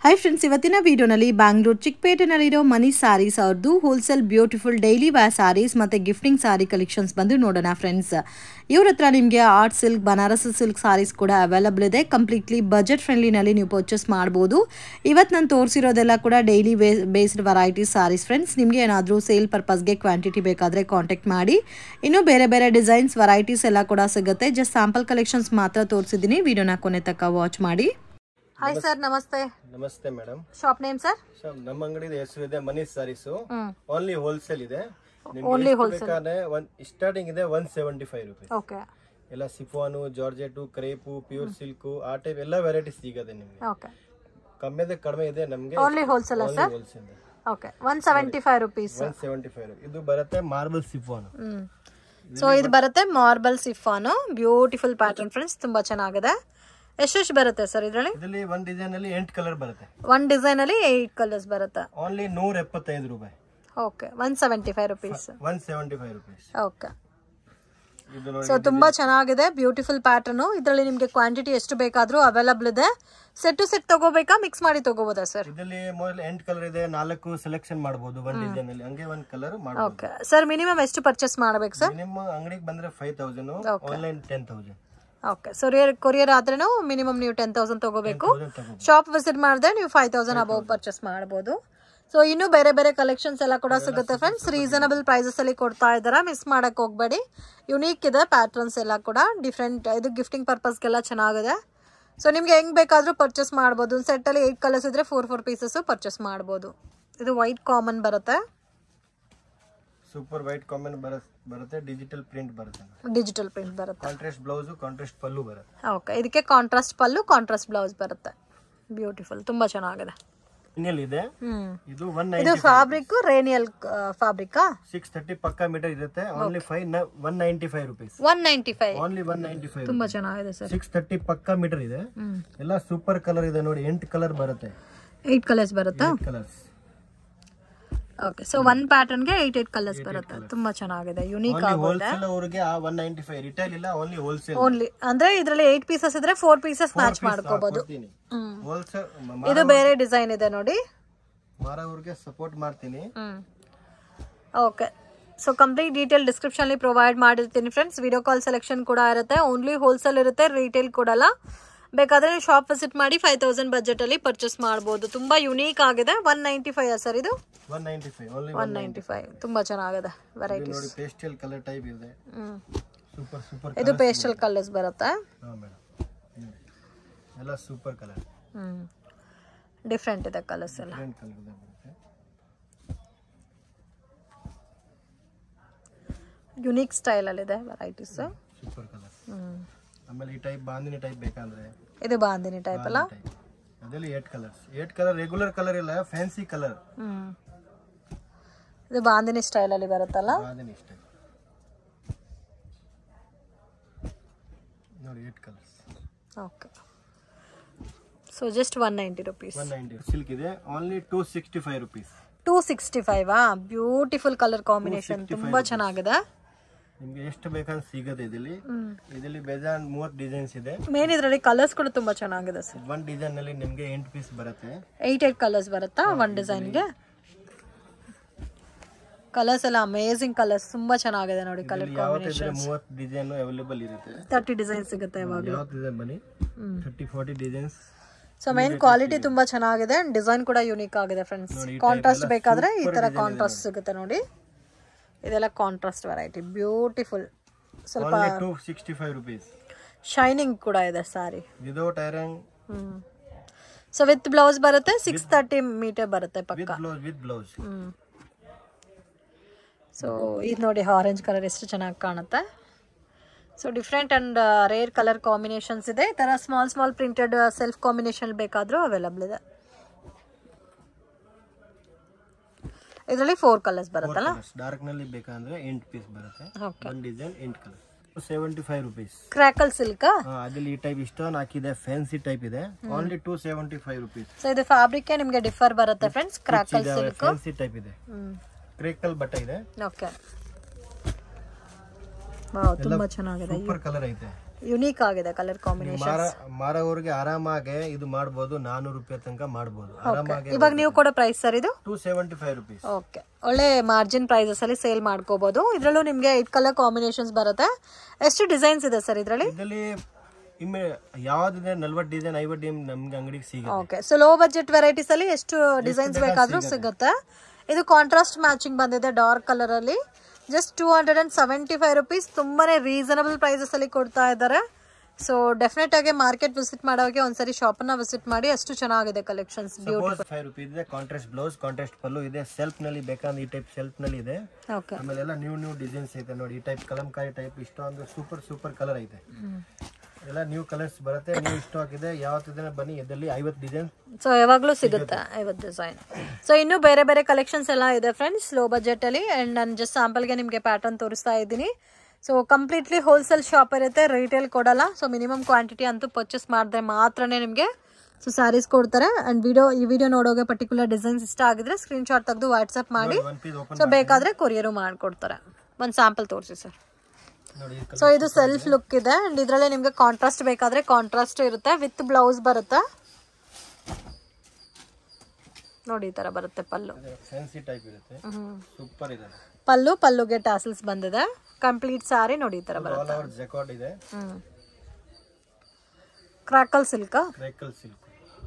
Hi friends ಇವತ್ತಿನ ವಿಡಿಯೋನಲ್ಲಿ ಬ್ಯಾಂಗ್ಳೂರ್ ಚಿಕ್ಕಪೇಟೆನಲ್ಲಿರೋ ಮನಿ ಸ್ಯಾರೀಸ್ ಅವ್ರದ್ದು ಹೋಲ್ಸೇಲ್ ಬ್ಯೂಟಿಫುಲ್ ಡೈಲಿ ವ್ಯಾ ಸ್ಯಾರೀಸ್ ಮತ್ತು ಗಿಫ್ಟಿಂಗ್ ಸ್ಯಾರಿ ಕಲೆಕ್ಷನ್ಸ್ ಬಂದು ನೋಡೋಣ ಫ್ರೆಂಡ್ಸ್ ಇವ್ರ ಹತ್ರ ನಿಮಗೆ art silk Banaras silk saris ಕೂಡ ಅವೈಲಬಲ್ ಇದೆ ಕಂಪ್ಲೀಟ್ಲಿ ಬಜೆಟ್ ಫ್ರೆಂಡ್ಲಿನಲ್ಲಿ ನೀವು ಪರ್ಚೇಸ್ ಮಾಡ್ಬೋದು ಇವತ್ತು ನಾನು ತೋರಿಸಿರೋದೆಲ್ಲ ಕೂಡ ಡೈಲಿ ಬೇ ಬೇಸ್ಡ್ ವೆರೈಟೀಸ್ ಸ್ಯಾರೀಸ್ ಫ್ರೆಂಡ್ಸ್ ನಿಮಗೆ ಏನಾದರೂ ಸೇಲ್ ಪರ್ಪಸ್ಗೆ ಕ್ವಾಂಟಿಟಿ ಬೇಕಾದರೆ ಕಾಂಟ್ಯಾಕ್ಟ್ ಮಾಡಿ ಇನ್ನು ಬೇರೆ ಬೇರೆ ಡಿಸೈನ್ಸ್ ವೆರೈಟೀಸ್ ಎಲ್ಲ ಕೂಡ ಸಿಗುತ್ತೆ ಜಸ್ಟ್ ಸ್ಯಾಂಪಲ್ ಕಲೆಕ್ಷನ್ಸ್ ಮಾತ್ರ ತೋರಿಸಿದ್ದೀನಿ ವಿಡಿಯೋನ ಕೊನೆ ತನಕ ವಾಚ್ ಮಾಡಿ ಹಾಯ್ ಸರ್ ನಮಸ್ತೆ ನಮಸ್ತೆ ಮೇಡಮ್ ಶಾಪ್ ನೇಮ್ ಸರ್ ನಮ್ಮ ಅಂಗಡಿ ಹೆಸರು ಇದೆ Manish saris hmm only wholesale ಇದೆ Only ಬೇಕಾದ್ರೆ ಒನ್ ಸ್ಟಾರ್ಟಿಂಗ್ ಇದೆ one seventy five rupees okay ಎಲ್ಲ chiffon georgette crepe pure silk ಆ ಟೈಪ್ ಎಲ್ಲ ವೆರೈಟೀಸ್ ಸಿಗದೆ ನಿಮ್ಗೆ ಓಕೆ ಕಮ್ಮಿದೆ ಕಡಿಮೆ ಇದೆ ನಮ್ಗೆ only wholesale sir wholesale okay one seventy five rupees one seventy five ಇದು ಬರುತ್ತೆ ಮಾರ್ಬಲ್ ಸಿಫಾನು ಹ್ಮ್ ಸೊ ಇದು ಬರುತ್ತೆ marble chiffon beautiful pattern friends ತುಂಬಾ ಚೆನ್ನಾಗಿದೆ ಎಷ್ಟೆಷ್ಟು ಬರುತ್ತೆ ಸರ್ ಇದರಲ್ಲಿ ಇದರಲ್ಲಿ ಒಂದ್ ಡಿಸೈನ್ ಅಲ್ಲಿ ಎಂಟು ಕಲರ್ ಬರುತ್ತೆ ಒನ್ ಡಿಸೈನ್ ಅಲ್ಲಿ ಏಟ್ ಕಲರ್ಸ್ ಬರುತ್ತೆ ಓನ್ಲಿ ನೂರ ಎಪ್ಪತ್ತೈದು ರೂಪಾಯಿ okay one seventy five rupees one seventy five rupees okay ಇದು ನೋಡಿ ಸೊ ತುಂಬಾ ಚೆನ್ನಾಗಿದೆ ಬ್ಯೂಟಿಫುಲ್ ಪ್ಯಾಟರ್ನು ಇದರಲ್ಲಿ ನಿಮಗೆ ಕ್ವಾಂಟಿಟಿ ಎಷ್ಟು ಬೇಕಾದ್ರೂ ಅವೈಲಬಲ್ ಇದೆ ಸೆಟ್ ಟು ಸೆಟ್ ತಗೋಬೇಕಾ ಮಿಕ್ಸ್ ಮಾಡಿ ತಗೋಬೋದಾ ಸರ್ ಇದರಲ್ಲಿ ಮೊದಲು ಎಂಟು ಕಲರ್ ಇದೆ ನಾಲ್ಕು ಸೆಲೆಕ್ಷನ್ ಮಾಡಬಹುದು ಒಂದ್ ಡಿಸೈನ್ ಅಲ್ಲಿ ಹಂಗೆ ಒಂದ್ ಕಲರ್ ಮಾಡಬಹುದು ಓಕೆ ಸರ್ ಮಿನಿಮಮ್ ಎಷ್ಟು ಪರ್ಚೇಸ್ ಮಾಡ್ಬೇಕು ಸರ್ ನಿಮ್ಮ ಅಂಗಡಿಗೆ ಬಂದ್ರೆ five thousand online ten thousand okay so courier ಆದ್ರೂ ಮಿನಿಮಮ್ ನೀವು ಟೆನ್ ತೌಸಂಡ್ ತಗೋಬೇಕು ತಗೋಬೇಕು ಶಾಪ್ ವಿಸಿಟ್ ಮಾಡಿದ್ರೆ ನೀವು ಫೈವ್ ತೌಸಂಡ್ ಅಬೌವ್ ಪರ್ಚೇಸ್ ಮಾಡ್ಬೋದು ಸೊ ಇನ್ನು ಬೇರೆ ಬೇರೆ ಕಲೆಕ್ಷನ್ಸ್ ಎಲ್ಲ ಕೂಡ ಸಿಗುತ್ತೆ ಫ್ರೆಂಡ್ಸ್ ರೀಸನಬಲ್ ಪ್ರೈಸಸ್ ಅಲ್ಲಿ ಕೊಡ್ತಾ ಇದ್ದಾರೆ ಮಿಸ್ ಮಾಡಕ್ ಹೋಗ್ಬೇಡಿ ಯುನೀಕ್ ಇದೆ ಪ್ಯಾಟರ್ನ್ಸ್ ಎಲ್ಲ ಕೂಡ ಡಿಫ್ರೆಂಟ್ ಇದು ಗಿಫ್ಟಿಂಗ್ ಪರ್ಪಸ್ಗೆಲ್ಲ ಚೆನ್ನಾಗಿದೆ ಸೊ ನಿಮ್ಗೆ ಹೆಂಗ್ ಬೇಕಾದ್ರೂ ಪರ್ಚೇಸ್ ಮಾಡ್ಬೋದು ಸೆಟ್ ಅಲ್ಲಿ ಏಟ್ ಕಲರ್ಸ್ ಇದ್ರೆ ಫೋರ್ ಫೋರ್ ಪೀಸಸ್ ಪರ್ಚೇಸ್ ಮಾಡ್ಬೋದು ಇದು ವೈಟ್ ಕಾಮನ್ ಬರುತ್ತೆ ಸೂಪರ್ ವೈಟ್ ಕಾಮನ್ ಬರುತ್ತೆ ಡಿಜಿಟಲ್ ಪ್ರಿಂಟ್ ಬರುತ್ತೆ ಡಿಜಿಟಲ್ ಪ್ರಿಂಟ್ ಬರುತ್ತೆ ಕಾಂಟ್ರಾಸ್ಟ್ ಬ್ಲೌಸ್ ಕಾಂಟ್ರಾಸ್ಟ್ ಪಲ್ಲು ಬರುತ್ತೆ ಓಕೆ ಇದಕ್ಕೆ ಕಾಂಟ್ರಾಸ್ಟ್ ಪಲ್ಲು ಕಾಂಟ್ರಾಸ್ಟ್ ಬ್ಲೌಸ್ ಬರುತ್ತೆ ಬ್ಯೂಟಿಫುಲ್ ತುಂಬಾ ಚೆನ್ನಾಗಿದೆ ಇನ್ನೆಲ್ಲಿ ಇದೆ ಹ್ಮ್ ಇದು ಒನ್ ಇದು ನೈಂಟಿ ಫ್ಯಾಬ್ರಿಕ್ ರೇನಿಯಲ್ ಫ್ಯಾಬ್ರಿಕಾ ಸಿಕ್ಸ್ ತರ್ಟಿ ಪಕ್ಕ ಮೀಟರ್ ಇರುತ್ತೆ only five one ninety five rupees one ninety five only one ninety five ತುಂಬಾ ಚೆನ್ನಾಗಿದೆ ಸರ್ ಸಿಕ್ಸ್ ತರ್ಟಿ ಪಕ್ಕ ಮೀಟರ್ ಇದೆ ಎಲ್ಲ ಸೂಪರ್ ಕಲರ್ ಇದೆ ನೋಡಿ ಎಂಟು ಕಲರ್ ಬರುತ್ತೆ ಏಟ್ ಕಲರ್ಸ್ ಬರುತ್ತಾ colours okay so one pattern ಗೆ ಏಟ್ ಏಟ್ ಕಲರ್ಸ್ ಬರುತ್ತೆ ತುಂಬಾ ಚೆನ್ನಾಗಿದೆ ಯುನೀಕ್ ಓನ್ಲಿ ಆಗುತ್ತೆ ಹೋಲ್ಸೇಲ್ ಅವರಿಗೆ ಒನ್ ನೈಂಟಿ ಫೈವ್ ರಿಟೈಲ್ ಇಲ್ಲ ಓನ್ಲಿ ಹೋಲ್ಸೇಲ್ ಓನ್ಲಿ ಅಂದ್ರೆ ಇದ್ರಲ್ಲಿ ಏಟ್ ಪೀಸಸ್ ಇದ್ರೆ ಫೋರ್ ಪೀಸಸ್ ಮ್ಯಾಚ್ ಮಾಡ್ಕೋಬಹುದು ಹ್ಮ್ ಹೋಲ್ಸೇಲ್ ಇದು ಬೇರೆ ಡಿಸೈನ್ ಇದೆ ನೋಡಿ ಮಾರವ್ರಿಗೆ ಸಪೋರ್ಟ್ ಮಾಡ್ತೀನಿ hmm okay so complete detail description ಅಲ್ಲಿ ಪ್ರೊವೈಡ್ ಮಾಡಿರ್ತೀನಿ ಫ್ರೆಂಡ್ಸ್ ವಿಡಿಯೋ ಕಾಲ್ ಸೆಲೆಕ್ಷನ್ ಕೂಡ ಇರುತ್ತೆ ಓನ್ಲಿ ಹೋಲ್ಸೇಲ್ ಇರುತ್ತೆ ರಿಟೇಲ್ ಕೊಡಲ್ಲ ಬೇಕಾದ್ರೆ ನೀವು ಶಾಪ್ ವಿಸಿಟ್ ಮಾಡಿ ಫೈವ್ ತೌಸಂಡ್ ಬಜೆಟ್ ಅಲ್ಲಿ ಪರ್ಚೇಸ್ ಮಾಡಬಹುದು ತುಂಬಾ ಯುನೀಕ್ ಆಗಿದೆ ಒನ್ ನೈಂಟಿ ಫೈವ್ ಸರ್ ಇದು one ninety five only one ninety five ತುಂಬಾ ಚೆನ್ನಾಗಿದೆ ವೆರೈಟೀಸ್ ನೋಡಿ ಪೇಸ್ಟಲ್ ಕಲರ್ ಟೈಪ್ ಇದೆ ಹ್ಮ್ ಸೂಪರ್ ಸೂಪರ್ ಇದು ಪೇಸ್ಟಲ್ ಕಲರ್ಸ್ ಬರುತ್ತೆ ಹಾ ಮೇಡಮ್ ಎಲ್ಲ ಸೂಪರ್ ಕಲರ್ ಹ್ಮ್ ಡಿಫ್ರೆಂಟ್ ಇದೆ ಕಲರ್ಸ್ ಎಲ್ಲ ಗ್ರೀನ್ ಕಲರ್ ಇದೆ ಬರುತ್ತೆ ಯುನೀಕ್ ಸ್ಟೈಲ್ ಅಲ್ಲಿ ಇದೆ ವೆರೈಟೀಸ್ ಸೂಪರ್ ಕಲರ್ ಹ್ಮ್ ಆಮೇಲೆ ಈ ಟೈಪ್ ಬಾಂದಿನಿ ಟೈಪ್ ಬೇಕಂದ್ರೆ ಇದು ಬಾಂದಿನಿ ಟೈಪ್ ಅಲ್ಲ ಟೈಪ್ ಅದರಲ್ಲಿ eight colours eight colour regular colour ಇಲ್ಲ ಫ್ಯಾನ್ಸಿ ಕಲರ್ ಹ್ಮ್ ಇದು ಬಾಂದಿನಿ ಸ್ಟೈಲ್ ಅಲ್ಲಿ ಬರುತ್ತಲ್ಲ ಬಾಂದಿನಿ ಇಷ್ಟ ನೋಡಿ eight colours okay so just one ninety rupees one ninety silk ಇದೆ only two sixty five rupees two sixty five beautiful colour combination ತುಂಬಾ ಚೆನ್ನಾಗಿದೆ ನಿಮ್ಗೆ ಎಷ್ಟು ಬೇಕಂದ್ರೆ ಸಿಗತ್ತೆ ಇದರಲ್ಲಿ ಇದರಲ್ಲಿ ಬೇಜಾನ್ ಮೂವತ್ತು ಡಿಸೈನ್ಸ್ ಇದೆ ಮೇನ್ ಇದರಲ್ಲಿ ಕಲರ್ಸ್ ಕೂಡ ತುಂಬಾ ಚೆನ್ನಾಗಿದೆ ಸರ್ ಒನ್ ಡಿಸೈನ್ ಅಲ್ಲಿ ನಿಮ್ಗೆ ಎಂಟು ಪೀಸ್ ಬರುತ್ತೆ ಏಯ್ಟ್ ಏಟ್ ಕಲರ್ಸ್ ಬರುತ್ತಾ ಒನ್ ಡಿಸೈನ್ಗೆ ಕಲರ್ಸ್ ಎಲ್ಲ ಅಮೇಸಿಂಗ್ ಕಲರ್ಸ್ ತುಂಬಾ ಚೆನ್ನಾಗಿದೆ ನೋಡಿ ಕಲರ್ ಯಾವತ್ತಿದ್ರೆ ಮೂವತ್ತು ಡಿಸೈನ್ ಅವೈಲೇಬಲ್ ಇರುತ್ತೆ ತರ್ಟಿ ಡಿಸೈನ್ ಸಿಗುತ್ತೆ ಇವಾಗ ಯಾವತ್ತು ಡಿಸೈನ್ ಬನ್ನಿ thirty forty designs so main quality ತುಂಬಾ ಚೆನ್ನಾಗಿದೆ ಡಿಸೈನ್ ಕೂಡ ಯುನೀಕ್ ಆಗಿದೆ ಫ್ರೆಂಡ್ಸ್ ಕಾಂಟ್ರಾಸ್ಟ್ ಬೇಕಾದ್ರೆ ಈ ತರ ಕಾಂಟ್ರಾಸ್ಟ್ ಸಿಗುತ್ತೆ ನೋಡಿ ಇದೆಲ್ಲ ಕಾಂಟ್ರಾಸ್ಟ್ ವೆರೈಟಿ ಬ್ಯೂಟಿಫುಲ್ ಸ್ವಲ್ಪ only two sixty five rupees shining ಕೂಡ ಇದೆ sari without iron hmm so with blouse ಬರುತ್ತೆ ಸಿಕ್ಸ್ ತರ್ಟಿ ಮೀಟರ್ ಬರುತ್ತೆ ಪಕ್ಕ with blouse with blouse hmm so ಇದು ನೋಡಿ ಆರೆಂಜ್ ಕಲರ್ ಎಷ್ಟು ಚೆನ್ನಾಗಿ ಕಾಣುತ್ತೆ so different and rare colour combinations ಇದೆ ಈ ಥರ small small printed self combination ಬೇಕಾದರೂ ಅವೈಲಬಲ್ ಇದೆ ಇದರಲ್ಲಿ ಫೋರ್ ಕಲರ್ಸ್ ಬರುತ್ತಲ್ಲ ಡಾರ್ಕ್ ನಲ್ಲಿ ಬೇಕಂದ್ರೆ ಎಂಟು ಪೀಸ್ ಬರುತ್ತೆ ಓಕೆ ಒನ್ ಡಿಸೈನ್ ಎಂಟು colour seventy five rupees crackle ಸಿಲ್ಕಾ ಅದ್ರಲ್ಲಿ ಈ ಟೈಪ್ ಇಷ್ಟೊಂದು ಹಾಕಿದೆ ಫ್ಯಾನ್ಸಿ ಟೈಪ್ ಇದೆ only two seventy five rupees so ಇದು ಫ್ಯಾಬ್ರಿಕ್ ನಿಮಗೆ ಡಿಫರ್ ಬರುತ್ತೆ friends crackle silk fancy type ಇದೆ ಹ್ಮ್ ಕ್ರೇಕಲ್ ಬಟ್ಟೆ ಇದೆ ಓಕೆ ವಾವ್ ತುಂಬಾ ಚೆನ್ನಾಗಿದೆ ಸೂಪರ್ ಕಲರ್ ಐತೆ ಯುನೀಕ್ ಆಗಿದೆ ಕಲರ್ ಕಾಂಬಿನೇಷನ್ ಮಾರ ಮಾರೋರಿಗೆ ಆರಾಮಾಗಿ ಇದು ಮಾಡ್ಬೋದು ನಾನೂರು ರೂಪಾಯಿ ತನಕ ಮಾಡ್ಬೋದು ಆರಾಮಾಗಿ ಇವಾಗ ನೀವು ಕೊಡೋ ಪ್ರೈಸ್ ಸರ್ ಇದು two seventy five rupees okay ಒಳ್ಳೆ ಮಾರ್ಜಿನ್ ಪ್ರೈಸಸ್ ಅಲ್ಲಿ ಸೇಲ್ ಮಾಡ್ಕೋಬಹುದು ಇದರಲ್ಲೂ ನಿಮಗೆ ಏಟ್ ಕಲರ್ ಕಾಂಬಿನೇಷನ್ಸ್ ಬರುತ್ತೆ ಎಷ್ಟು ಡಿಸೈನ್ಸ್ ಇದೆ ಸರ್ ಇದರಲ್ಲಿ ಇದರಲ್ಲಿ ಇಮ್ಮೆ ಯಾವ್ದಿದೆ ನಲ್ವತ್ತು ಡಿಸೈನ್ ಐವತ್ತು ಡಿಸೈನ್ ನಮ್ಗೆ ಅಂಗಡಿಗೆ ಸಿಗುತ್ತೆ okay so low budget varieties ಅಲ್ಲಿ ಎಷ್ಟು ಡಿಸೈನ್ಸ್ ಬೇಕಾದ್ರೂ ಸಿಗುತ್ತೆ ಇದು ಕಾಂಟ್ರಾಸ್ಟ್ ಮ್ಯಾಚಿಂಗ್ ಬಂದಿದೆ ಡಾರ್ಕ್ ಕಲರ್ ಅಲ್ಲಿ just two hundred and seventy five rupees ತುಂಬಾನೇ ರೀಸನಬಲ್ ಪ್ರೈಸಸ್ ಅಲ್ಲಿ ಕೊಡ್ತಾ ಇದ್ದಾರೆ ಸೊ ಡೆಫಿನೆಟ್ ಆಗಿ ಮಾರ್ಕೆಟ್ ವಿಸಿಟ್ ಮಾಡೋಕೆ ಒಂದ್ಸರಿ ಶಾಪನ್ನ ವಿಸಿಟ್ ಮಾಡಿ ಅಷ್ಟು ಚೆನ್ನಾಗಿದೆ ಕಲೆಕ್ಷನ್ಸ್ ಸಪೋಸ್ ಫೈವ್ ರುಪೀಸ್ ಇದೆ ಕಾಂಟ್ರಾಸ್ಟ್ ಬ್ಲೌಸ್ ಕಾಂಟ್ರಾಸ್ಟ್ ಪಲ್ಲು ಇದೆ ಸೆಲ್ಫ್ ನಲ್ಲಿ ಬೇಕಂದ್ರೆ ಈ ಟೈಪ್ ಸೆಲ್ಫ್ ನಲ್ಲಿ ಇದೆ ಓಕೆ ಆಮೇಲೆ ಎಲ್ಲ ನ್ಯೂ ನ್ಯೂ ಡಿಸೈನ್ಸ್ ಐತೆ ನೋಡಿ ಈ ಟೈಪ್ ಕಲಂಕಾರಿ ಟೈಪ್ ಇಷ್ಟೊಂದು ಸೂಪರ್ ಸೂಪರ್ ಕಲರ್ ಐತೆ ಎಲ್ಲ ನ್ಯೂ ಕಲರ್ಸ್ ಬರುತ್ತೆ ನ್ಯೂ ಸ್ಟಾಕ್ ಇದೆ ಯಾವತ್ತಿದ್ರೆ ಬನ್ನಿ ಇದರಲ್ಲಿ ಐವತ್ತು ಡಿಸೈನ್ ಸೊ ಯಾವಾಗಲೂ ಸಿಗುತ್ತೆ ಐವತ್ತು ಡಿಸೈನ್ ಸೊ ಇನ್ನು ಬೇರೆ ಬೇರೆ ಕಲೆಕ್ಷನ್ಸ್ ಎಲ್ಲ ಇದೆ ಫ್ರೆಂಡ್ಸ್ ಲೋ ಬಜೆಟ್ ಅಲ್ಲಿ ಅಂಡ್ ನಾನು ಜಸ್ಟ್ ಸ್ಯಾಂಪಲ್ಗೆ ನಿಮಗೆ ಪ್ಯಾಟರ್ನ್ ತೋರಿಸ್ತಾ ಇದ್ದೀನಿ ಸೊ ಕಂಪ್ಲೀಟ್ಲಿ ಹೋಲ್ಸೇಲ್ ಶಾಪ್ ಇರುತ್ತೆ ರಿಟೇಲ್ ಕೊಡಲ್ಲ ಸೊ ಮಿನಿಮಮ್ ಕ್ವಾಂಟಿಟಿ ಅಂತೂ ಪರ್ಚೇಸ್ ಮಾಡಿದ್ರೆ ಮಾತ್ರನೇ ನಿಮಗೆ ಸೊ ಸ್ಯಾರೀಸ್ ಕೊಡ್ತಾರೆ ಅಂಡ್ ವಿಡಿಯೋ ಈ ವಿಡಿಯೋ ನೋಡೋಗೆ ಪರ್ಟಿಕ್ಯುಲರ್ ಡಿಸೈನ್ಸ್ ಇಷ್ಟ ಆಗಿದ್ರೆ ಸ್ಕ್ರೀನ್ ಶಾಟ್ ತೆಗೆದು ವಾಟ್ಸಪ್ ಮಾಡಿ ಒನ್ ಪೀಸ್ ಓಪನ್ ಸೊ ಬೇಕಾದ್ರೆ ಕೊರಿಯರು ಮಾಡ್ಕೊಡ್ತಾರೆ ಒಂದು ಸ್ಯಾಂಪಲ್ ತೋರಿಸಿ ಸರ್ ನೋಡಿ ಈ ಸೊ ಇದು ಸೆಲ್ಫ್ ಲುಕ್ ಇದೆ ಅಂಡ್ ಇದರಲ್ಲೇ ನಿಮಗೆ ಕಾಂಟ್ರಾಸ್ಟ್ ಬೇಕಾದ್ರೆ ಕಾಂಟ್ರಾಸ್ಟ್ ಇರುತ್ತೆ ವಿತ್ ಬ್ಲೌಸ್ ಬರುತ್ತೆ ನೋಡಿ ಈ ತರ ಬರುತ್ತೆ ಪಲ್ಲು ಫ್ಯಾನ್ಸಿ ಟೈಪ್ ಇರುತ್ತೆ ಸೂಪರ್ ಇದೆ ಪಲ್ಲು ಪಲ್ಲುಗೆ ಟಾಸಲ್ಸ್ ಬಂದಿದೆ ಕಂಪ್ಲೀಟ್ ಸಾರಿ ನೋಡಿ ಈ ತರ ಬರುತ್ತೆ ಆಲ್ ಓವರ್ ಜೆಕಾರ್ಡ್ ಇದೆ ಹ್ಮ್ ಕ್ರಾಕಲ್ ಸಿಲ್ಕ್ ರೇಕಲ್ ಸಿಲ್ಕ್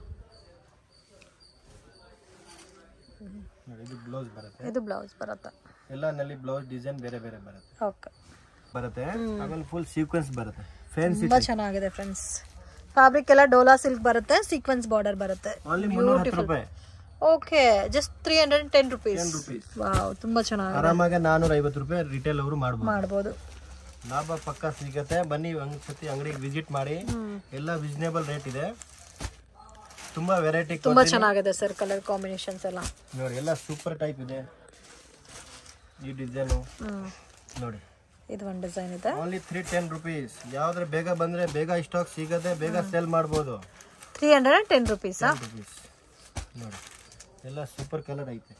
ನೋಡಿ ಇದು ಬ್ಲೌಸ್ ಬರುತ್ತೆ ಇದು ಬ್ಲೌಸ್ ಬರುತ್ತೆ ಎಲ್ಲ ನಲ್ಲಿ ಬ್ಲೌಸ್ ಡಿಸೈನ್ ಬೇರೆ ಬೇರೆ ಬರುತ್ತೆ ಓಕೆ ಬರುತ್ತೆ ಆಮೇಲೆ ಫುಲ್ ಸೀಕ್ವೆನ್ಸ್ ಬರುತ್ತೆ ಫ್ಯಾನ್ಸಿ ತುಂಬಾ ಚೆನ್ನಾಗಿದೆ ಫ್ರೆಂಡ್ಸ್ ಫ್ಯಾಬ್ರಿಕ್ ಎಲ್ಲ ಡೋಲಾ ಸಿಲ್ಕ್ ಬರುತ್ತೆ ಸೀಕ್ವೆನ್ಸ್ ಬಾರ್ಡರ್ ಬರುತ್ತೆ ಓನ್ಲಿ ಮುನ್ನೂರ ಹತ್ತು ರೂಪಾಯಿ okay just three hundred ten rupees rupees. Wow ತುಂಬಾ ಚೆನ್ನಾಗಿದೆ ಆರಾಮಾಗಿ ನಾನೂರ ಐವತ್ತು ರೂಪಾಯಿ ರಿಟೇಲ್ ಅವರು ಮಾಡ್ಬೋದು ಮಾಡ್ಬೋದು ಲಾಭ ಪಕ್ಕ ಸಿಗತ್ತೆ ಬನ್ನಿ ಒಂದ್ಸತಿ ಅಂಗಡಿಗೆ ವಿಸಿಟ್ ಮಾಡಿ ಎಲ್ಲ ವಿಸ್ನೇಬಲ್ ರೇಟ್ ಇದೆ ತುಂಬಾ ವೆರೈಟಿ ತುಂಬಾ ಚೆನ್ನಾಗಿದೆ ಸರ್ ಕಲರ್ ಕಾಂಬಿನೇಷನ್ಸ್ ಎಲ್ಲ ನೋಡಿ ಎಲ್ಲ ಸೂಪರ್ ಟೈಪ್ ಇದೆ ಈ ಡಿಸೈನು ಹ್ಮ್ ನೋಡಿ ಇದು ಒಂದು ಡಿಸೈನ್ ಇದೆ ಓನ್ಲಿ ತ್ರೀ ಟೆನ್ ರುಪೀಸ್ ಯಾವ್ದ್ರ ಬೇಗ ಬಂದ್ರೆ ಬೇಗ ಸ್ಟಾಕ್ ಸಿಗತ್ತೆ ಬೇಗ ಸೇಲ್ ಮಾಡ್ಬೋದು ತ್ರೀ ಹಂಡ್ರೆಡ್ ಅಂಡ್ ಟೆನ್ ರುಪೀಸಾ ರುಪೀಸ್ ನೋಡಿ ಎಲ್ಲ ಸೂಪರ್ ಕಲರ್ ಐತೆ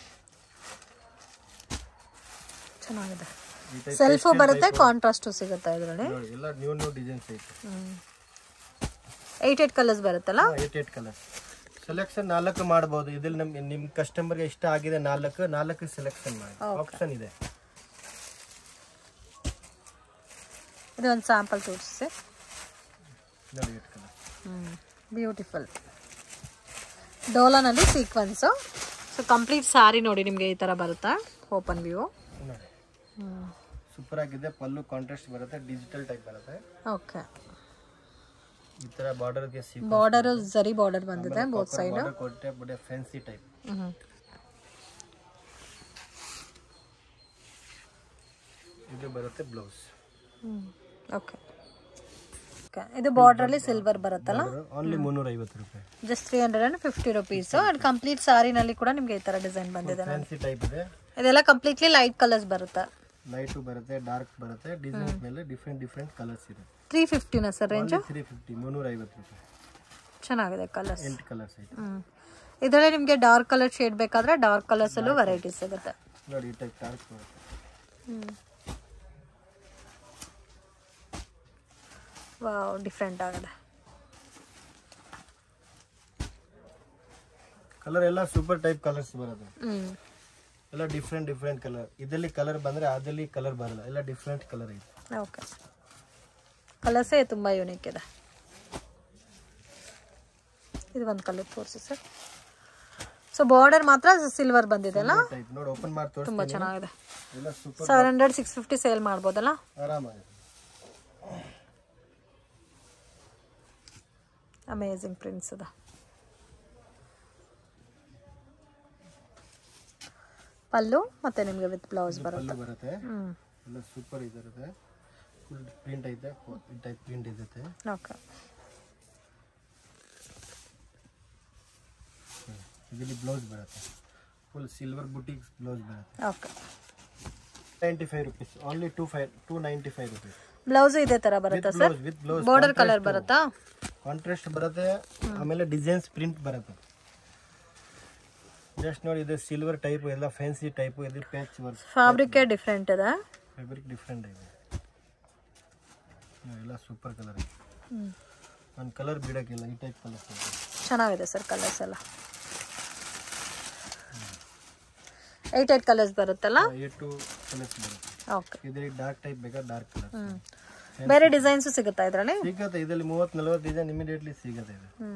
ಚೆನ್ನಾಗಿದೆ ಈ type ಸೆಲ್ಫು ಬರುತ್ತೆ ಕಾಂಟ್ರಾಸ್ಟು ಸಿಗುತ್ತೆ ಇದರಲ್ಲಿ ನೋಡಿ ಎಲ್ಲ ನ್ಯೂ ನ್ಯೂ ಡಿಸೈನ್ಸ್ ಐತೆ ಏಟ್ ಏಟ್ ಕಲರ್ಸ್ ಬರುತ್ತಲ್ಲ ಏಟ್ ಏಟ್ ಕಲರ್ ಸೆಲೆಕ್ಷನ್ ನಾಲ್ಕು ಮಾಡ್ಬೋದು ಇದ್ರಲ್ಲಿ ನಮ್ ನಿಮ್ ಕಸ್ಟಮರ್ಗೆ ಇಷ್ಟ ಆಗಿದೆ ನಾಲ್ಕು ನಾಲ್ಕು ಸೆಲೆಕ್ಷನ್ ಮಾಡಿ ಆಪ್ಷನ್ ಇದೆ ಇದು ಒಂದು ಸ್ಯಾಂಪಲ್ ತೋರಿಸಿ ನೋಡಿ ಏಟ್ ಕಲರ್ ಬ್ಯೂಟಿಫುಲ್ ಡೋಲಾನಲ್ಲಿ ಸೀಕ್ವೆನ್ಸು ಸೊ ಕಂಪ್ಲೀಟ್ ಸ್ಯಾರಿ ನೋಡಿ ನಿಮಗೆ ಈ ಥರ ಬರುತ್ತಾ ಓಪನ್ ವ್ಯೂ ನೋಡಿ ಸೂಪರ್ ಆಗಿದೆ ಪಲ್ಲು ಕಾಂಟ್ರಾಸ್ಟ್ ಬರುತ್ತೆ ಡಿಜಿಟಲ್ ಟೈಪ್ ಬರುತ್ತೆ ಓಕೆ ಈ ತರ ಬಾರ್ಡರ್ಗೆ ಸಿ ಬಾರ್ಡರು ಜರಿ ಬಾರ್ಡರ್ ಬಂದಿದೆ ಬೋತ್ ಸೈಡ್ ಬಾರ್ಡರ್ ಕೊಟ್ಟೆ ಬಡೆ ಫ್ಯಾನ್ಸಿ ಟೈಪ್ ಇದು ಬರುತ್ತೆ ಬ್ಲೌಸ್ ಓಕೆ ಓಕೆ ಇದು ಬಾರ್ಡ್ರಲ್ಲಿ ಸಿಲ್ವರ್ ಬರುತ್ತಲ್ಲ ಓನ್ಲಿ ಮುನ್ನೂರ ಐವತ್ತು ರೂಪಾಯಿ just three hundred and fifty rupees and complete ಸ್ಯಾರಿನಲ್ಲಿ ಕೂಡ ನಿಮಗೆ ಈ ಥರ ಡಿಸೈನ್ ಬಂದಿದೆ ಫ್ಯಾನ್ಸಿ ಟೈಪ್ ಇದೆ ಇದೆಲ್ಲ ಕಂಪ್ಲೀಟ್ಲಿ ಲೈಟ್ ಕಲರ್ಸ್ ಬರುತ್ತೆ ಲೈಟು ಬರುತ್ತೆ ಡಾರ್ಕ್ ಬರುತ್ತೆ ಡಿಸೈನ್ ಮೇಲೆ ಡಿಫ್ರೆಂಟ್ ಡಿಫ್ರೆಂಟ್ ಕಲರ್ಸ್ ಇದೆ ತ್ರೀ ಫಿಫ್ಟಿನ ಸರ್ ರೇಂಜು ತ್ರೀ ಫಿಫ್ಟಿ ಮುನ್ನೂರ ಐವತ್ತು ರೂಪಾಯಿ ಚೆನ್ನಾಗಿದೆ ಕಲರ್ಸ್ ಎಂಟು ಕಲರ್ಸ್ ಐತೆ ಹ್ಞೂ ಇದರಲ್ಲಿ ನಿಮಗೆ ಡಾರ್ಕ್ ಕಲರ್ ಶೇಡ್ ಬೇಕಾದ್ರೆ ಡಾರ್ಕ್ ಕಲರ್ಸಲ್ಲೂ ವೆರೈಟೀಸ್ ಸಿಗುತ್ತೆ ನೋಡಿ ಈ ಟೈಪ್ ಡಾರ್ಕ್ ಬರುತ್ತೆ ವಾವ್ ಡಿಫ್ರೆಂಟ್ ಆಗಿದೆ ಕಲರ್ ಎಲ್ಲ ಸೂಪರ್ ಟೈಪ್ ಕಲರ್ಸ್ ಬರುತ್ತೆ ಹ್ಞೂ ಎಲ್ಲ ಡಿಫ್ರೆಂಟ್ ಡಿಫ್ರೆಂಟ್ ಕಲರ್ ಇದರಲ್ಲಿ ಕಲರ್ ಬಂದ್ರೆ ಅದಲ್ಲಿ ಕಲರ್ ಬರಲ್ಲ ಎಲ್ಲ ಡಿಫ್ರೆಂಟ್ ಕಲರ್ ಐತೆ ಓಕೆ ಕಲರ್ಸೇ ತುಂಬ ಯೂನಿಕ್ ಇದೆ ಇದು ಒಂದು ಕಲರ್ ತೋರಿಸಿ ಸರ್ ಸೊ ಬಾರ್ಡರ್ ಮಾತ್ರ ಸಿಲ್ವರ್ ಬಂದಿದೆ ಅಲ್ಲ ಟೈಪ್ ನೋಡಿ ಓಪನ್ ಮಾಡಿ ತೋರಿಸಿ ತುಂಬ ಚೆನ್ನಾಗಿದೆ ಎಲ್ಲ super seven hundred six fifty sale ಮಾಡ್ಬೋದಲ್ಲ ಆರಾಮಾಗಿ ಅಮೇಝಿಂಗ್ ಪ್ರಿಂಟ್ಸ್ ಅದ ಪಲ್ಲು ಮತ್ತೆ ನಿಮಗೆ ವಿತ್ ಬ್ಲೌಸ್ ಬರುತ್ತೆ ಪಲ್ಲು ಬರುತ್ತೆ ಹ್ಞೂ ಎಲ್ಲ ಸೂಪರ್ ಇದಿರುತ್ತೆ ಫುಲ್ ಪ್ರಿಂಟ್ ಐತೆ ಈ ಟೈಪ್ ಪ್ರಿಂಟ್ ಇರುತ್ತೆ ಓಕೆ ಇದರಲ್ಲಿ ಬ್ಲೌಸ್ ಬರುತ್ತೆ ಫುಲ್ ಸಿಲ್ವರ್ ಬುಟಿಕ್ ಬ್ಲೌಸ್ ಬರುತ್ತೆ okay ninety five rupees only two five two ninety five rupees blouse ಇದೇ ತರ ಬರುತ್ತಾ sir blouse with blouse border colour ಬರುತ್ತಾ ಕಾಂಟ್ರಾಸ್ಟ್ ಬರುತ್ತೆ ಆಮೇಲೆ ಡಿಸೈನ್ಸ್ ಪ್ರಿಂಟ್ ಬರುತ್ತೆ ಜಸ್ಟ್ ನೋಡಿ ಇದು ಸಿಲ್ವರ್ ಟೈಪ್ ಎಲ್ಲ ಫ್ಯಾನ್ಸಿ ಟೈಪ್ ಇದು ಪ್ಯಾಚ್ ವರ್ಕ್ ಫ್ಯಾಬ್ರಿಕ್ ಡಿಫ್ರೆಂಟ್ ಇದೆ ಫ್ಯಾಬ್ರಿಕ್ ಡಿಫ್ರೆಂಟ್ ಇದೆ ಎಲ್ಲ ಸೂಪರ್ ಕಲರ್ ಇದೆ ಹ್ಞೂ ಒಂದು ಕಲರ್ ಬಿಡೋಕ್ಕಿಲ್ಲ ಈ ಟೈಪ್ ಕಲರ್ ಚೆನ್ನಾಗಿದೆ ಸರ್ ಕಲರ್ಸ್ ಎಲ್ಲ ಏಯ್ಟ್ ಏಯ್ಟ್ ಕಲರ್ಸ್ ಬರುತ್ತಲ್ಲ ಏಟ್ ಟು ಕಲರ್ಸ್ ಬರುತ್ತೆ ಓಕೆ ಇದರಲ್ಲಿ ಡಾರ್ಕ್ ಟೈಪ್ ಬೇಕಾ ಡಾರ್ಕ್ ಕಲರ್ ಹ್ಞೂ ಬೇರೆ ಡಿಸೈನ್ಸು ಸಿಗುತ್ತಾ ಇದರಲ್ಲಿ ಸಿಗುತ್ತೆ ಇದರಲ್ಲಿ ಮೂವತ್ತು ನಲ್ವತ್ತು ಡಿಸೈನ್ ಇಮಿಡಿಯೇಟ್ಲಿ ಸಿಗುತ್ತೆ ಇದು ಹ್ಞೂ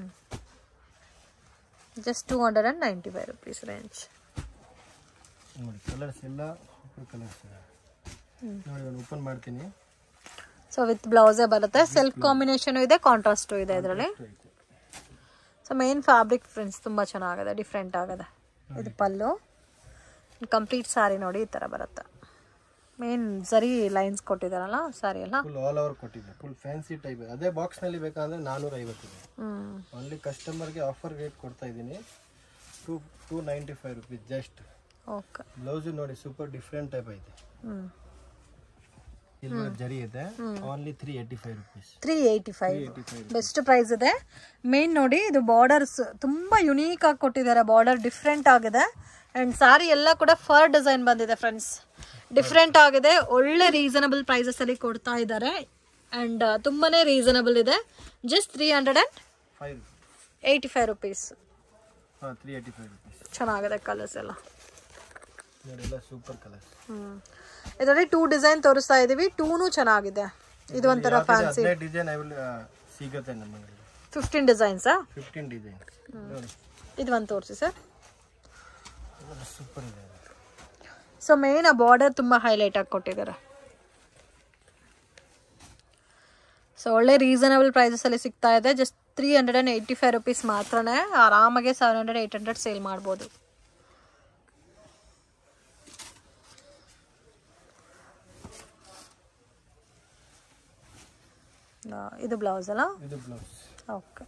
just two hundred and ninety five rupees range ನೋಡಿ ಕಲರ್ಸ್ ಎಲ್ಲ ಸೂಪರ್ ಕಲರ್ಸ್ ಇದೆ ನೋಡಿ ನಾನು ಓಪನ್ ಮಾಡ್ತೀನಿ ಸೊ ವಿತ್ ಬ್ಲೌಸೇ ಬರುತ್ತೆ ಸೆಲ್ಫ್ ಕಾಂಬಿನೇಷನ್ ಇದೆ ಕಾಂಟ್ರಾಸ್ಟು ಇದೆ ಇದರಲ್ಲಿ ಇಷ್ಟು ಐತೆ. ಸೊ ಮೇನ್ ಫ್ಯಾಬ್ರಿಕ್ ಫ್ರೆಂಡ್ಸ್ ತುಂಬ ಚೆನ್ನಾಗಿದೆ ಡಿಫ್ರೆಂಟ್ ಆಗಿದೆ ಇದು ಪಲ್ಲು ಕಂಪ್ಲೀಟ್ ಸಾರಿ ನೋಡಿ ಈ ಥರ ಬರುತ್ತೆ ಮೇನ್ ಸರಿ ಲೈನ್ಸ್ ಕೊಟ್ಟಿದ್ದಾರಲ್ಲ ಸಾರಿ ಎಲ್ಲ ಫುಲ್ ಆಲ್ ಓವರ್ ಕೊಟ್ಟಿದೆ ಫುಲ್ ಫ್ಯಾನ್ಸಿ ಟೈಪ್ ಅದೇ ಬಾಕ್ಸ್ನಲ್ಲಿ ಬೇಕಂದ್ರೆ ನಾನ್ನೂರ ಐವತ್ತಿದೆ ಹ್ಞೂ ಓನ್ಲಿ ಕಸ್ಟಮರ್ಗೆ ಆಫರ್ ರೇಟ್ ಕೊಡ್ತಾ ಇದ್ದೀನಿ two two ninety five rupees just okay blouse ನೋಡಿ ಸೂಪರ್ ಡಿಫ್ರೆಂಟ್ ಟೈಪ್ ಐತೆ ಹ್ಞೂ ಸಿಲ್ವರ್ ಜರಿ ಇದೆ only three eighty five rupees three eighty five eighty five best price ಇದೆ ಮೇನ್ ನೋಡಿ ಇದು ಬಾರ್ಡರ್ಸ್ ತುಂಬ ಯುನೀಕ್ ಆಗಿ ಕೊಟ್ಟಿದ್ದಾರೆ ಬಾರ್ಡರ್ ಡಿಫ್ರೆಂಟ್ ಆಗಿದೆ ಆ್ಯಂಡ್ ಸಾರಿ ಎಲ್ಲ ಕೂಡ ಫರ್ ಡಿಸೈನ್ ಬಂದಿದೆ ಫ್ರೆಂಡ್ಸ್ ಡಿಫ್ರೆಂಟ್ ಆಗಿದೆ ಒಳ್ಳೆ ರೀಸನಬಲ್ ಪ್ರೈಸಸಲ್ಲಿ ಕೊಡ್ತಾ ಇದ್ದಾರೆ ಆ್ಯಂಡ್ ತುಂಬಾ ರೀಸನಬಲ್ ಇದೆ just three hundred and five eighty five rupees ಹಾಂ ತ್ರೀ ಏಯ್ಟಿ ಫೈವ್ ರುಪೀಸ್ ಚೆನ್ನಾಗಿದೆ ಕಲರ್ಸ್ ಎಲ್ಲ ನೋಡಿ ಎಲ್ಲ ಸೂಪರ್ ಕಲರ್ಸ್ ಹ್ಞೂ ಇದರಲ್ಲಿ ಟೂ ಡಿಸೈನ್ ತೋರಿಸ್ತಾ ಇದ್ದೀವಿ ಟೂನು ಚೆನ್ನಾಗಿದೆ ಇದು ಒಂಥರ ಫ್ಯಾನ್ಸಿ ಹದಿನೈದು ಡಿಸೈನ್ ಅವೈಲ್ ಸಿಗುತ್ತೆ ನಮ್ಮಲ್ಲಿ ಫಿಫ್ಟೀನ್ ಡಿಸೈನ್ಸಾ ಫಿಫ್ಟೀನ್ ಡಿಸೈನ್ ನೋಡಿ ಇದು ಒಂದು ತೋರಿಸಿ ಸರ್ ಸೂಪರ್ ಇದೆ ಸೊ ಮೇನ್ ಆ ಬಾರ್ಡರ್ ತುಂಬ ಹೈಲೈಟ್ ಆಗಿ ಕೊಟ್ಟಿದ್ದಾರೆ ಸೊ ಒಳ್ಳೆ ರೀಸನಬಲ್ ಪ್ರೈಸಸಲ್ಲಿ ಸಿಗ್ತಾ ಇದೆ just three hundred and eighty five rupees ಮಾತ್ರನೇ ಆರಾಮಾಗೆ seven hundred eight hundred sale ಮಾಡ್ಬೋದು ಆ, ಇದು ಬ್ಲೌಸ್ ಅಲ್ಲ ಇದು ಬ್ಲೌಸ್ ಓಕೆ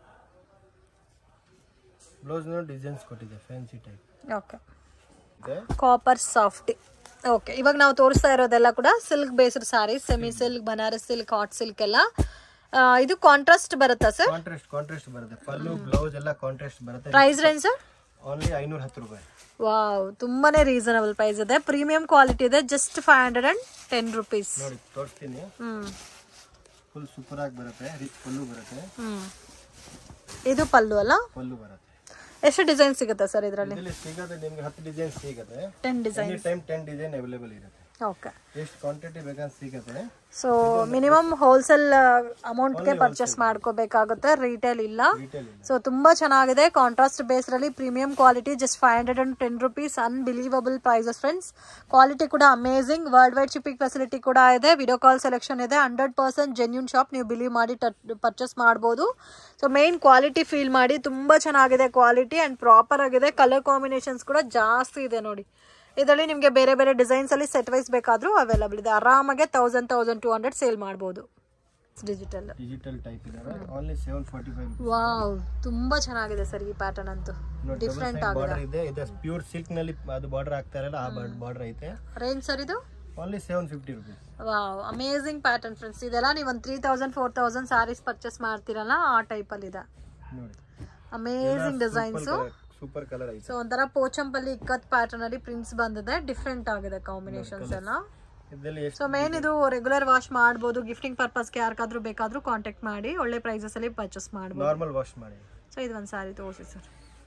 ಬ್ಲೌಸ್ ಡಿಸೈನ್ಸ್ ಕೊಟ್ಟಿದೆ ಫ್ಯಾನ್ಸಿ ಟೈಪ್ ಓಕೆ ಇದೆ ಕಾಪರ್ ಸಾಫ್ಟ್ ಓಕೆ ಇವಾಗ ನಾವು ತೋರಿಸ್ತಾ ಇರೋದೆಲ್ಲ ಕೂಡ silk based sari semi silk Banaras silk hot silk ಎಲ್ಲ ಆ, ಇದು ಕಾಂಟ್ರಾಸ್ಟ್ ಬರುತ್ತಾ ಸರ್ ಕಾಂಟ್ರಾಸ್ಟ್ ಕಾಂಟ್ರಾಸ್ಟ್ ಬರುತ್ತೆ ಪಲ್ಲು ಬ್ಲೌಸ್ ಎಲ್ಲ ಕಾಂಟ್ರಾಸ್ಟ್ ಬರುತ್ತೆ ಪ್ರೈಸ್ ರೇಂಜ್ ಸರ್ ಓನ್ಲಿ ಐನೂರ ಹತ್ತು ರೂಪಾಯಿ ವಾವ್ ತುಂಬಾನೇ ರೀಸನಬಲ್ ಪ್ರೈಸ್ ಇದೆ ಪ್ರೀಮಿಯಂ ಕ್ವಾಲಿಟಿ ಇದೆ just five hundred and ten rupees ನೋಡಿ ತೋರಿಸ್ತೀನಿ ಹ್ಮ್ ಫುಲ್ ಸೂಪರ್ ಆಗಿ ಬರುತ್ತೆ ರಿಚ್ ಪಲ್ಲು ಬರುತ್ತೆ ಹ್ಮ್ ಇದು ಪಲ್ಲು ಅಲ್ಲ ಪಲ್ಲು ಬರುತ್ತೆ ಎಷ್ಟು ಡಿಸೈನ್ ಸಿಗುತ್ತೆ ಸರ್ ಇದರಲ್ಲಿ ಇದರಲ್ಲಿ ಸಿಗುತ್ತೆ ನಿಮ್ಗೆ ಹತ್ತು ಡಿಸೈನ್ ಸಿಗುತ್ತೆ ten design any time ten design available ಇರುತ್ತೆ ಓಕೆ ಎಷ್ಟು ಕ್ವಾಂಟಿಟಿ ಬೇಕಂತ ಸಿಗುತ್ತೆ ಸೊ ಮಿನಿಮಮ್ ಹೋಲ್ಸೇಲ್ ಅಮೌಂಟ್ಗೆ ಪರ್ಚೇಸ್ ಮಾಡ್ಕೋಬೇಕಾಗುತ್ತೆ ರಿಟೇಲ್ ಇಲ್ಲ ಡೀಟೇಲ್ ಇಲ್ಲ ಸೊ ತುಂಬಾ ಚೆನ್ನಾಗಿದೆ ಕಾಂಟ್ರಾಸ್ಟ್ ಬೇಸ್ರಲ್ಲಿ premium quality just five hundred and ten rupees unbelievable prices friends quality ಕೂಡ amazing world wide shipping facility ಕೂಡ ಇದೆ ವಿಡಿಯೋ ಕಾಲ್ ಸೆಲೆಕ್ಷನ್ ಇದೆ ಹಂಡ್ರೆಡ್ ಪರ್ಸೆಂಟ್ ಜೆನ್ಯೂನ್ ಶಾಪ್ ನೀವು ಬಿಲೀವ್ ಮಾಡಿ ಪರ್ಚೇಸ್ ಮಾಡ್ಬೋದು ಸೊ ಮೇನ್ ಕ್ವಾಲಿಟಿ ಫೀಲ್ ಮಾಡಿ ತುಂಬಾ ಚೆನ್ನಾಗಿದೆ ಕ್ವಾಲಿಟಿ ಅಂಡ್ ಪ್ರಾಪರ್ ಆಗಿದೆ ಕಲರ್ ಕಾಂಬಿನೇಷನ್ಸ್ ಕೂಡ ಜಾಸ್ತಿ ಇದೆ ನೋಡಿ ಇದರಲ್ಲಿ ನಿಮಗೆ ಬೇರೆ ಬೇರೆ ಡಿಸೈನ್ಸ್ ಅಲ್ಲಿ ಸೆಟ್ ವೈಸ್ ಬೇಕಾದ್ರೂ ಅವೈಲಬಲ್ ಇದೆ ಆರಾಮಾಗೆ thousand thousand two hundred sale ಮಾಡ್ಬೋದು ಡಿಜಿಟಲ್ ಡಿಜಿಟಲ್ ಟೈಪ್ ಇದಾವೆ only seven forty five wow ತುಂಬಾ ಚೆನ್ನಾಗಿದೆ ಸರ್ ಈ ಪ್ಯಾಟರ್ನ್ ಅಂತೂ ಡಿಫ್ರೆಂಟ್ ಆಗಿದೆ ಬಾರ್ಡರ್ ಇದೆ ಇದು ಪ್ಯೂರ್ ಸಿಲ್ಕ್ ನಲ್ಲಿ ಅದು ಬಾರ್ಡರ್ ಆಗ್ತಾ ಇರಲ್ಲ ಆ ಬಾರ್ಡರ್ ಐತೆ ರೇಂಜ್ ಸರ್ ಇದು only seven fifty rupees wow amazing pattern friends ಇದೆಲ್ಲ ನೀವು ಒಂದು three thousand four thousand saris purchase ಮಾಡ್ತೀರಲ್ಲ ಆ ಟೈಪಲ್ಲಿ ಇದೆ ನೋಡಿ ಅಮೇಸಿಂಗ್ ಡಿಸೈನ್ಸು ಸೂಪರ್ ಕಲರ್ ಐತೆ ಸೊ ಒಂಥರ ಪೋಚಂಪಲ್ಲಿ ಇಕ್ಕತ್ ಪ್ಯಾಟರ್ನ್ ಅಲ್ಲಿ ಪ್ರಿಂಟ್ಸ್ ಬಂದಿದೆ ಡಿಫ್ರೆಂಟ್ ಆಗಿದೆ ಕಾಂಬಿನೇಷನ್ಸ್ ಎಲ್ಲ ಇದರಲ್ಲಿ ಎಷ್ಟು ಸೊ ಮೇನ್ ಇದು ರೆಗ್ಯುಲರ್ ವಾಶ್ ಮಾಡ್ಬೋದು ಗಿಫ್ಟಿಂಗ್ ಪರ್ಪಸ್ಗೆ ಯಾರಿಗಾದ್ರೂ ಬೇಕಾದ್ರೂ ಕಾಂಟ್ಯಾಕ್ಟ್ ಮಾಡಿ ಒಳ್ಳೆ ಪ್ರೈಸಸ್ ಅಲ್ಲಿ ಪರ್ಚೇಸ್ ಮಾಡ್ಬೋದು ನಾರ್ಮಲ್ ವಾಶ್ ಮಾಡಿ ಸೊ ಇದು ಒಂದು ಸಾರಿ ತೋರಿಸಿ ಸರ್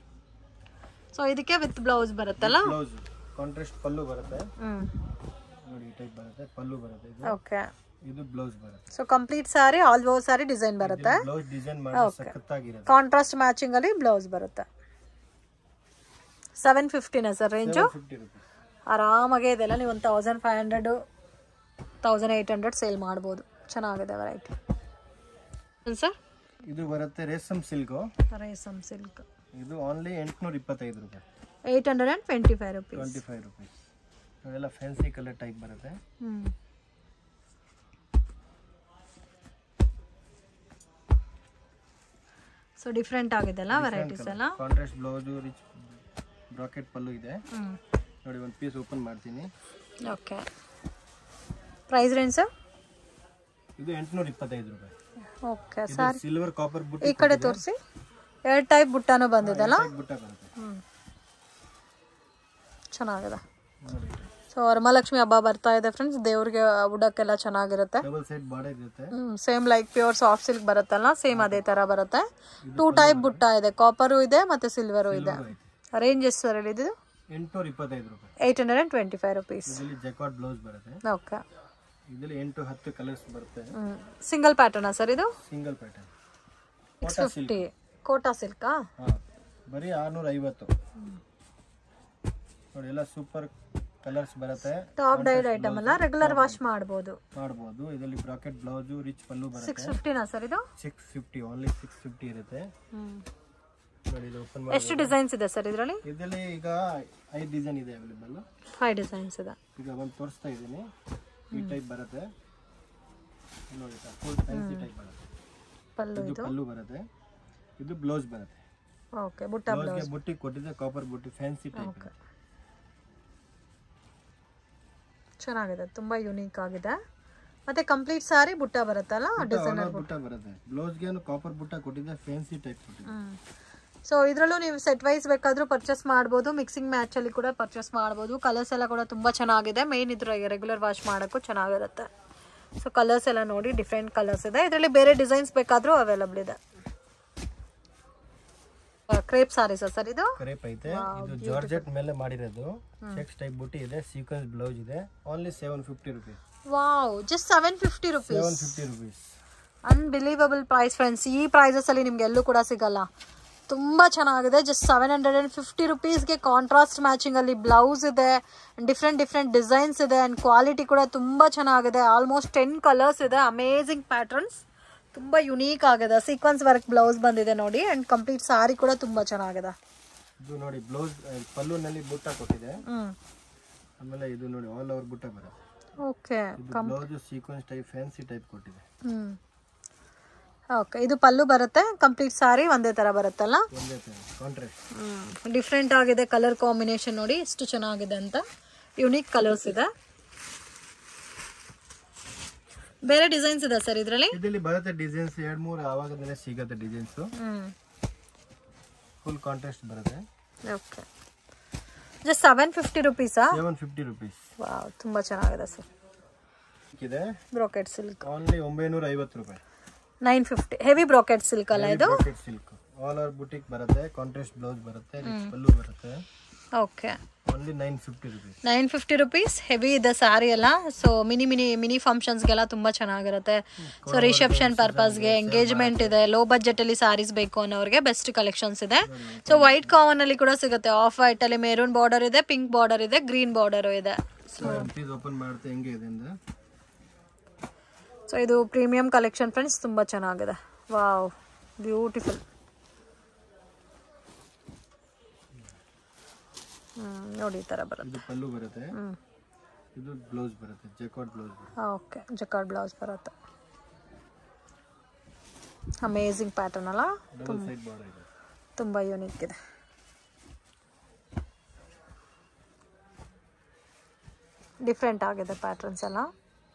ಸೊ ಇದಕ್ಕೆ ವಿತ್ ಬ್ಲೌಸ್ ಬರುತ್ತಲ್ಲ ಬ್ಲೌಸ್ ಕಾಂಟ್ರಾಸ್ಟ್ ಪಲ್ಲು ಬರುತ್ತೆ ಹ್ಮ್ ನೋಡಿ ಈ ಟೈಪ್ ಬರುತ್ತೆ ಪಲ್ಲು ಬರುತ್ತೆ ಇದು ಓಕೆ ಇದು ಬ್ಲೌಸ್ ಬರುತ್ತೆ so complete sari all over sari design ಬರುತ್ತೆ ಬ್ಲೌಸ್ ಡಿಸೈನ್ ಮಾಡಿ ಸಖತ್ತಾಗಿರುತ್ತೆ ಕಾಂಟ್ರಾಸ್ಟ್ ಮ್ಯಾಚಿಂಗ್ ಅಲ್ಲಿ ಬ್ಲೌಸ್ ಬರುತ್ತೆ ಸೆವೆನ್ ಫಿಫ್ಟಿನ ಸರ್ ರೇಂಜು ಫಿಫ್ಟಿ ರುಪೀಸ್ ಆರಾಮಾಗೆ ಇದೆಲ್ಲ ನೀವು ಒಂದು thousand five hundred thousand eight hundred sale ಮಾಡ್ಬೋದು ಚೆನ್ನಾಗಿದೆ ವೆರೈಟಿ ಸರ್ ಇದು ಬರುತ್ತೆ ರೇಸಮ್ ಸಿಲ್ಕು ರೇಸಮ್ ಸಿಲ್ಕ್ ಇದು ಓನ್ಲಿ ಎಂಟುನೂರ ಇಪ್ಪತ್ತೈದು ರೂಪಾಯಿ eight hundred and twenty five rupees twenty five rupees ಅದೆಲ್ಲ ಫ್ಯಾನ್ಸಿ ಕಲರ್ ಟೈಪ್ ಬರುತ್ತೆ ಹ್ಞೂ ಸೊ ಡಿಫ್ರೆಂಟ್ ಆಗಿದೆಲ್ಲ ವೆರೈಟೀಸ್ ಎಲ್ಲ contrast blouse rich brocade pallu ಇದೆ ಹ್ಞೂ ನೋಡಿ ಒಂದು ಪೀಸ್ ಓಪನ್ ಮಾಡ್ತೀನಿ ಓಕೆ ಪ್ರೈಸ್ ರೇಂಜ್ ಸರ್ ಇದು ಎಂಟುನೂರ ಇಪ್ಪತ್ತೈದು ರೂಪಾಯಿ ಓಕೆ ಸರ್ ಸಿಲ್ವರ್ ಕಾಪರ್ ಬುಟ್ಟ ಈ ಕಡೆ ತೋರಿಸಿ ಎರಡು ಟೈಪ್ ಬುಟ್ಟಾನು ಬಂದಿದೆಲ್ಲ ಬುಟ್ಟ ಬರುತ್ತೆ ಹ್ಞೂ ಚೆನ್ನಾಗಿದೆ ನೋಡಿ ಸೊ ವರಮಹಾಲಕ್ಷ್ಮಿ ಹಬ್ಬ ಬರ್ತಾ ಇದೆ ಫ್ರೆಂಡ್ಸ್ ದೇವ್ರಿಗೆ ಉಡಕ್ಕೆಲ್ಲ ಚೆನ್ನಾಗಿರುತ್ತೆ ಡಬಲ್ ಸೈಡ್ ಬಾರ್ಡರ್ ಇರುತ್ತೆ same like pure soft silk ಬರುತ್ತಲ್ಲ ಸೇಮ್ ಅದೇ ತರ ಬರುತ್ತೆ ಟೂ ಟೈಪ್ ಬುಟ್ಟ ಇದೆ ಕಾಪರು ಇದೆ ಮತ್ತೆ ಸಿಲ್ವರು ಇದೆ ರೇಂಜ್ ಎಷ್ಟು ಸರ್ ಇದು ಎಂಟುನೂರ ಇಪ್ಪತ್ತೈದು ರೂಪಾಯಿ eight hundred and twenty five rupees ಇದರಲ್ಲಿ ಜಕಾಟ್ ಬ್ಲೌಸ್ ಬರುತ್ತೆ ಓಕೆ ಇದರಲ್ಲಿ ಎಂಟು ಹತ್ತು ಕಲರ್ಸ್ ಬರುತ್ತೆ ಸಿಂಗಲ್ ಪ್ಯಾಟರ್ನಾ ಸರ್ ಇದು single pattern six fifty Kota ಸಿಲ್ಕಾ ಹಾಂ ಬರೀ ಆರ್ನೂರ ಐವತ್ತು ನೋಡಿ ಎಲ್ಲ ಸೂಪರ್ ಕಲರ್ಸ್ ಬರುತ್ತೆ ಟಾಪ್ ಡೈಡ್ ಐಟಮ್ ಅಲ್ಲ ರೆಗ್ಯುಲರ್ ವಾಶ್ ಮಾಡ್ಬೋದು ಮಾಡ್ಬೋದು ಇದರಲ್ಲಿ ಬ್ರಾಕೆಟ್ ಬ್ಲೌಸು ರಿಚ್ ಪಲ್ಲು ಬರುತ್ತೆ ಸಿಕ್ಸ್ ಫಿಫ್ಟಿನಾ ಸರ್ ಇದು six fifty only six fifty ಇರುತ್ತೆ ನೋಡಿ ಇದು ಓಪನ್ ಮಾಡಿ ಎಷ್ಟು ಡಿಸೈನ್ಸ್ ಇದೆ ಸರ್ ಇದರಲ್ಲಿ ಇದರಲ್ಲಿ ಈಗ ಐದು ಡಿಸೈನ್ ಇದೆ ಅವೈಲೇಬಲ್ ಫೈವ್ ಡಿಸೈನ್ಸ್ ಇದೆ ಈಗ ಒಂದು ತೋರಿಸ್ತಾ ಇದ್ದೀನಿ ಈ ಟೈಪ್ ಬರುತ್ತೆ ನೋಡಿ ಫುಲ್ ಫ್ಯಾನ್ಸಿ ಟೈಪ್ ಬರುತ್ತೆ ಪಲ್ಲು ಇದು ಇದು ಪಲ್ಲು ಬರುತ್ತೆ ಇದು ಬ್ಲೌಸ್ ಬರುತ್ತೆ ಓಕೆ ಬುಟ್ಟ ಬ್ಲೌಸ್ಗೆ ಬುಟ್ಟಿ ಕೊಟ್ಟಿದ್ದೆ ಕಾಪರ್ ಬುಟ್ಟಿ ಫ್ಯಾನ್ಸಿ ಟೈಪ್ ಚೆನ್ನಾಗಿದೆ ತುಂಬಾ ಯುನೀಕ್ ಆಗಿದೆ ಮತ್ತೆ ಕಂಪ್ಲೀಟ್ ಸಾರಿ ಬುಟ್ಟ ಬರುತ್ತಲ್ಲ ಡಿಸೈನರ್ ಬುಟ್ಟ ಬರುತ್ತೆ ಬ್ಲೌಸ್ಗೆ ಕಾಪರ್ ಬುಟ್ಟ ಕೊಟ್ಟಿದ್ದೆ ಫ್ಯಾನ್ಸಿ ಟೈಪ್ ಕೊಟ್ಟಿದ್ದೆ ಸೊ ಇದರಲ್ಲೂ ನೀವು ಸೆಟ್ ವೈಸ್ ಬೇಕಾದ್ರೂ ಪರ್ಚೇಸ್ ಮಾಡ್ಬೋದು ಮಿಕ್ಸಿಂಗ್ ಮ್ಯಾಚ್ ಅಲ್ಲಿ ಕೂಡ ಪರ್ಚೇಸ್ ಮಾಡ್ಬೋದು ಕಲರ್ಸ್ ಎಲ್ಲ ಕೂಡ ತುಂಬಾ ಚೆನ್ನಾಗಿದೆ ಮೇನ್ ಇದ್ರ ರೆಗ್ಯುಲರ್ ವಾಶ್ ಮಾಡೋಕ್ಕೂ ಚೆನ್ನಾಗಿರುತ್ತೆ ಸೊ ಕಲರ್ಸ್ ಎಲ್ಲ ನೋಡಿ ಡಿಫ್ರೆಂಟ್ ಕಲರ್ಸ್ ಇದೆ ಇದರಲ್ಲಿ ಬೇರೆ ಡಿಸೈನ್ಸ್ ಬೇಕಾದ್ರೂ ಅವೈಲಬಲ್ ಇದೆ ಕ್ರೇಪ್ ಸಾರೀಸ್ ಸರ್ ಇದು ಕರೇಪ್ ಐತೆ ಇದು ಜಾರ್ಜೆಟ್ ಮೇಲೆ ಮಾಡಿರೋದು ಚೆಕ್ಸ್ ಟೈಪ್ ಬುಟ್ಟಿ ಇದೆ ಸೀಕ್ವೆನ್ಸ್ ಬ್ಲೌಸ್ ಇದೆ only seven fifty rupees wow just seven fifty rupees seven fifty rupees unbelievable price friends ಈ ಪ್ರೈಸಸ್ ಅಲ್ಲಿ ನಿಮ್ಗೆ ಎಲ್ಲೂ ಕೂಡ ಸಿಗಲ್ಲ ತುಂಬಾ ಚೆನ್ನಾಗಿದೆ just seven hundred and fifty ರುಪೀಸ್ಗೆ ಕಾಂಟ್ರಾಸ್ಟ್ ಮ್ಯಾಚಿಂಗ್ ಅಲ್ಲಿ ಬ್ಲೌಸ್ ಇದೆ ಡಿಫ್ರೆಂಟ್ ಡಿಫ್ರೆಂಟ್ ಡಿಸೈನ್ಸ್ ಇದೆ ಅಂಡ್ ಕ್ವಾಲಿಟಿ ಕೂಡ ತುಂಬಾ ಚೆನ್ನಾಗಿದೆ ಆಲ್ಮೋಸ್ಟ್ ಟೆನ್ ಕಲರ್ಸ್ ಇದೆ ಅಮೇಝಿಂಗ್ ಪ್ಯಾಟರ್ನ್ಸ್ ತುಂಬಾ ಯುನೀಕ್ ಆಗಿದೆ ಸೀಕ್ವೆನ್ಸ್ ವರ್ಕ್ ಬ್ಲೌಸ್ ಬಂದಿದೆ ನೋಡಿ ಅಂಡ್ ಕಂಪ್ಲೀಟ್ ಸಾರಿ ಕೂಡ ತುಂಬಾ ಚೆನ್ನಾಗಿದೆ ಇದು ನೋಡಿ ಬ್ಲೌಸ್ ಪಲ್ಲುನಲ್ಲಿ ಬುಟ್ಟ ಕೊಟ್ಟಿದೆ ಹ್ಮ್ ಆಮೇಲೆ ಇದು ನೋಡಿ ಆಲ್ ಓವರ್ ಬುಟ್ಟ ಬರುತ್ತೆ ಓಕೆ ಇದು blouse sequence type fancy type ಕೊಟ್ಟಿದೆ ಹ್ಮ್ ಓಕೆ ಇದು ಪಲ್ಲು ಬರುತ್ತೆ ಕಂಪ್ಲೀಟ್ ಸಾರಿ ಒಂದೇ ತರ ಬರುತ್ತಲ್ಲ ಒಂದೇ ತರ ಕಾಂಟ್ರಾಸ್ಟ್ ಡಿಫ್ರೆಂಟ್ ಆಗಿದೆ ಕಲರ್ ಕಾಂಬಿನೇಷನ್ ನೋಡಿ ಎಷ್ಟು ಚೆನ್ನಾಗಿದೆ ಅಂತ ಯುನೀಕ್ ಕಲರ್ಸ್ ಇದೆ ಬೇರೆ ಡಿಸೈನ್ಸ್ ಇದೆ ಸರ್ ಇದರಲ್ಲಿ ಇದರಲ್ಲಿ ಬರುತ್ತೆ ಡಿಸೈನ್ಸ್ ಎರಡ್ ಮೂರು ಆವಾಗದೇ ಸಿಗುತ್ತೆ ಡಿಸೈನ್ಸ್ ಹ್ಮ್ ಫುಲ್ ಕಾಂಟ್ರಾಸ್ಟ್ ಬರುತ್ತೆ ಓಕೆ ಜಸ್ಟ್ ಸೆವೆನ್ ಫಿಫ್ಟಿ ರುಪೀಸಾ ಸೆವೆನ್ ಫಿಫ್ಟಿ ರುಪೀಸ್ ವಾವ್ ತುಂಬಾ ಚೆನ್ನಾಗಿದೆ ಸರ್ ಇದೆ ಬ್ರೋಕೆಟ್ ಸಿಲ್ಕ್ ಓನ್ಲಿ ಒಂಬೈನೂರ ಐವತ್ತು ರೂಪಾಯಿ nine fifty heavy brocade silk ಅಲ್ಲ ಇದು ಸಿಲ್ಕ್ ಆಲ್ ಓವರ್ ಬುಟಿಕ್ ಬರುತ್ತೆ ಕಾಂಟ್ರಾಸ್ಟ್ ಬ್ಲೌಸ್ ಬರುತ್ತೆ ರಿಚ್ ಪಲ್ಲು ಬರುತ್ತೆ okay only nine fifty rupees nine fifty rupees heavy ಇದೆ ಸ್ಯಾರಿ ಎಲ್ಲ ಸೊ ಮಿನಿ ಮಿನಿ ಮಿನಿ ಫಂಕ್ಷನ್ಸ್ಗೆಲ್ಲ ತುಂಬ ಚೆನ್ನಾಗಿರುತ್ತೆ ಸೊ ರಿಸೆಪ್ಷನ್ ಪರ್ಪಸ್ಗೆ ಎಂಗೇಜ್ಮೆಂಟ್ ಇದೆ ಲೋ ಬಜೆಟಲ್ಲಿ ಸ್ಯಾರೀಸ್ ಬೇಕು ಅನ್ನೋರಿಗೆ ಬೆಸ್ಟ್ ಕಲೆಕ್ಷನ್ಸ್ ಇದೆ ಸೊ ವೈಟ್ ಕಾಮನ್ ಅಲ್ಲಿ ಕೂಡ ಸಿಗುತ್ತೆ ಆಫ್ ವೈಟ್ ಅಲ್ಲಿ ಮೆರೂನ್ ಬಾರ್ಡರ್ ಇದೆ ಪಿಂಕ್ ಬಾರ್ಡರ್ ಇದೆ ಗ್ರೀನ್ ಬಾರ್ಡರ್ ಇದೆ ಪೀಸ್ ಓಪನ್ ಮಾಡುತ್ತೆ ಹೆಂಗೆ ಇದೆ ಅಂದ್ರೆ ಸೊ ಇದು ಪ್ರೀಮಿಯಂ ಕಲೆಕ್ಷನ್ ಫ್ರೆಂಡ್ಸ್ ತುಂಬ ಚೆನ್ನಾಗಿದೆ ವಾವ್ ಬ್ಯೂಟಿಫುಲ್ ನೋಡಿ ಈ ಥರ ಬರುತ್ತೆ ಇದು ಪಲ್ಲು ಬರುತ್ತೆ ಇದು ಬ್ಲೌಸ್ ಬರುತ್ತೆ ಜೆಕಾಟ್ ಬ್ಲೌಸ್ ಬರುತ್ತೆ ಓಕೆ ಜಕಾರ್ಡ್ ಬ್ಲೌಸ್ ಬರುತ್ತೆ ಅಮೇಝಿಂಗ್ ಪ್ಯಾಟರ್ನ್ ಅಲ್ಲ ಡಬಲ್ ಸೈಡ್ ಬಾರ್ಡರ್ ಇದೆ ತುಂಬ ಯೂನಿಕ್ ಇದೆ ಡಿಫ್ರೆಂಟ್ ಆಗಿದೆ ಪ್ಯಾಟರ್ನ್ಸ್ ಎಲ್ಲ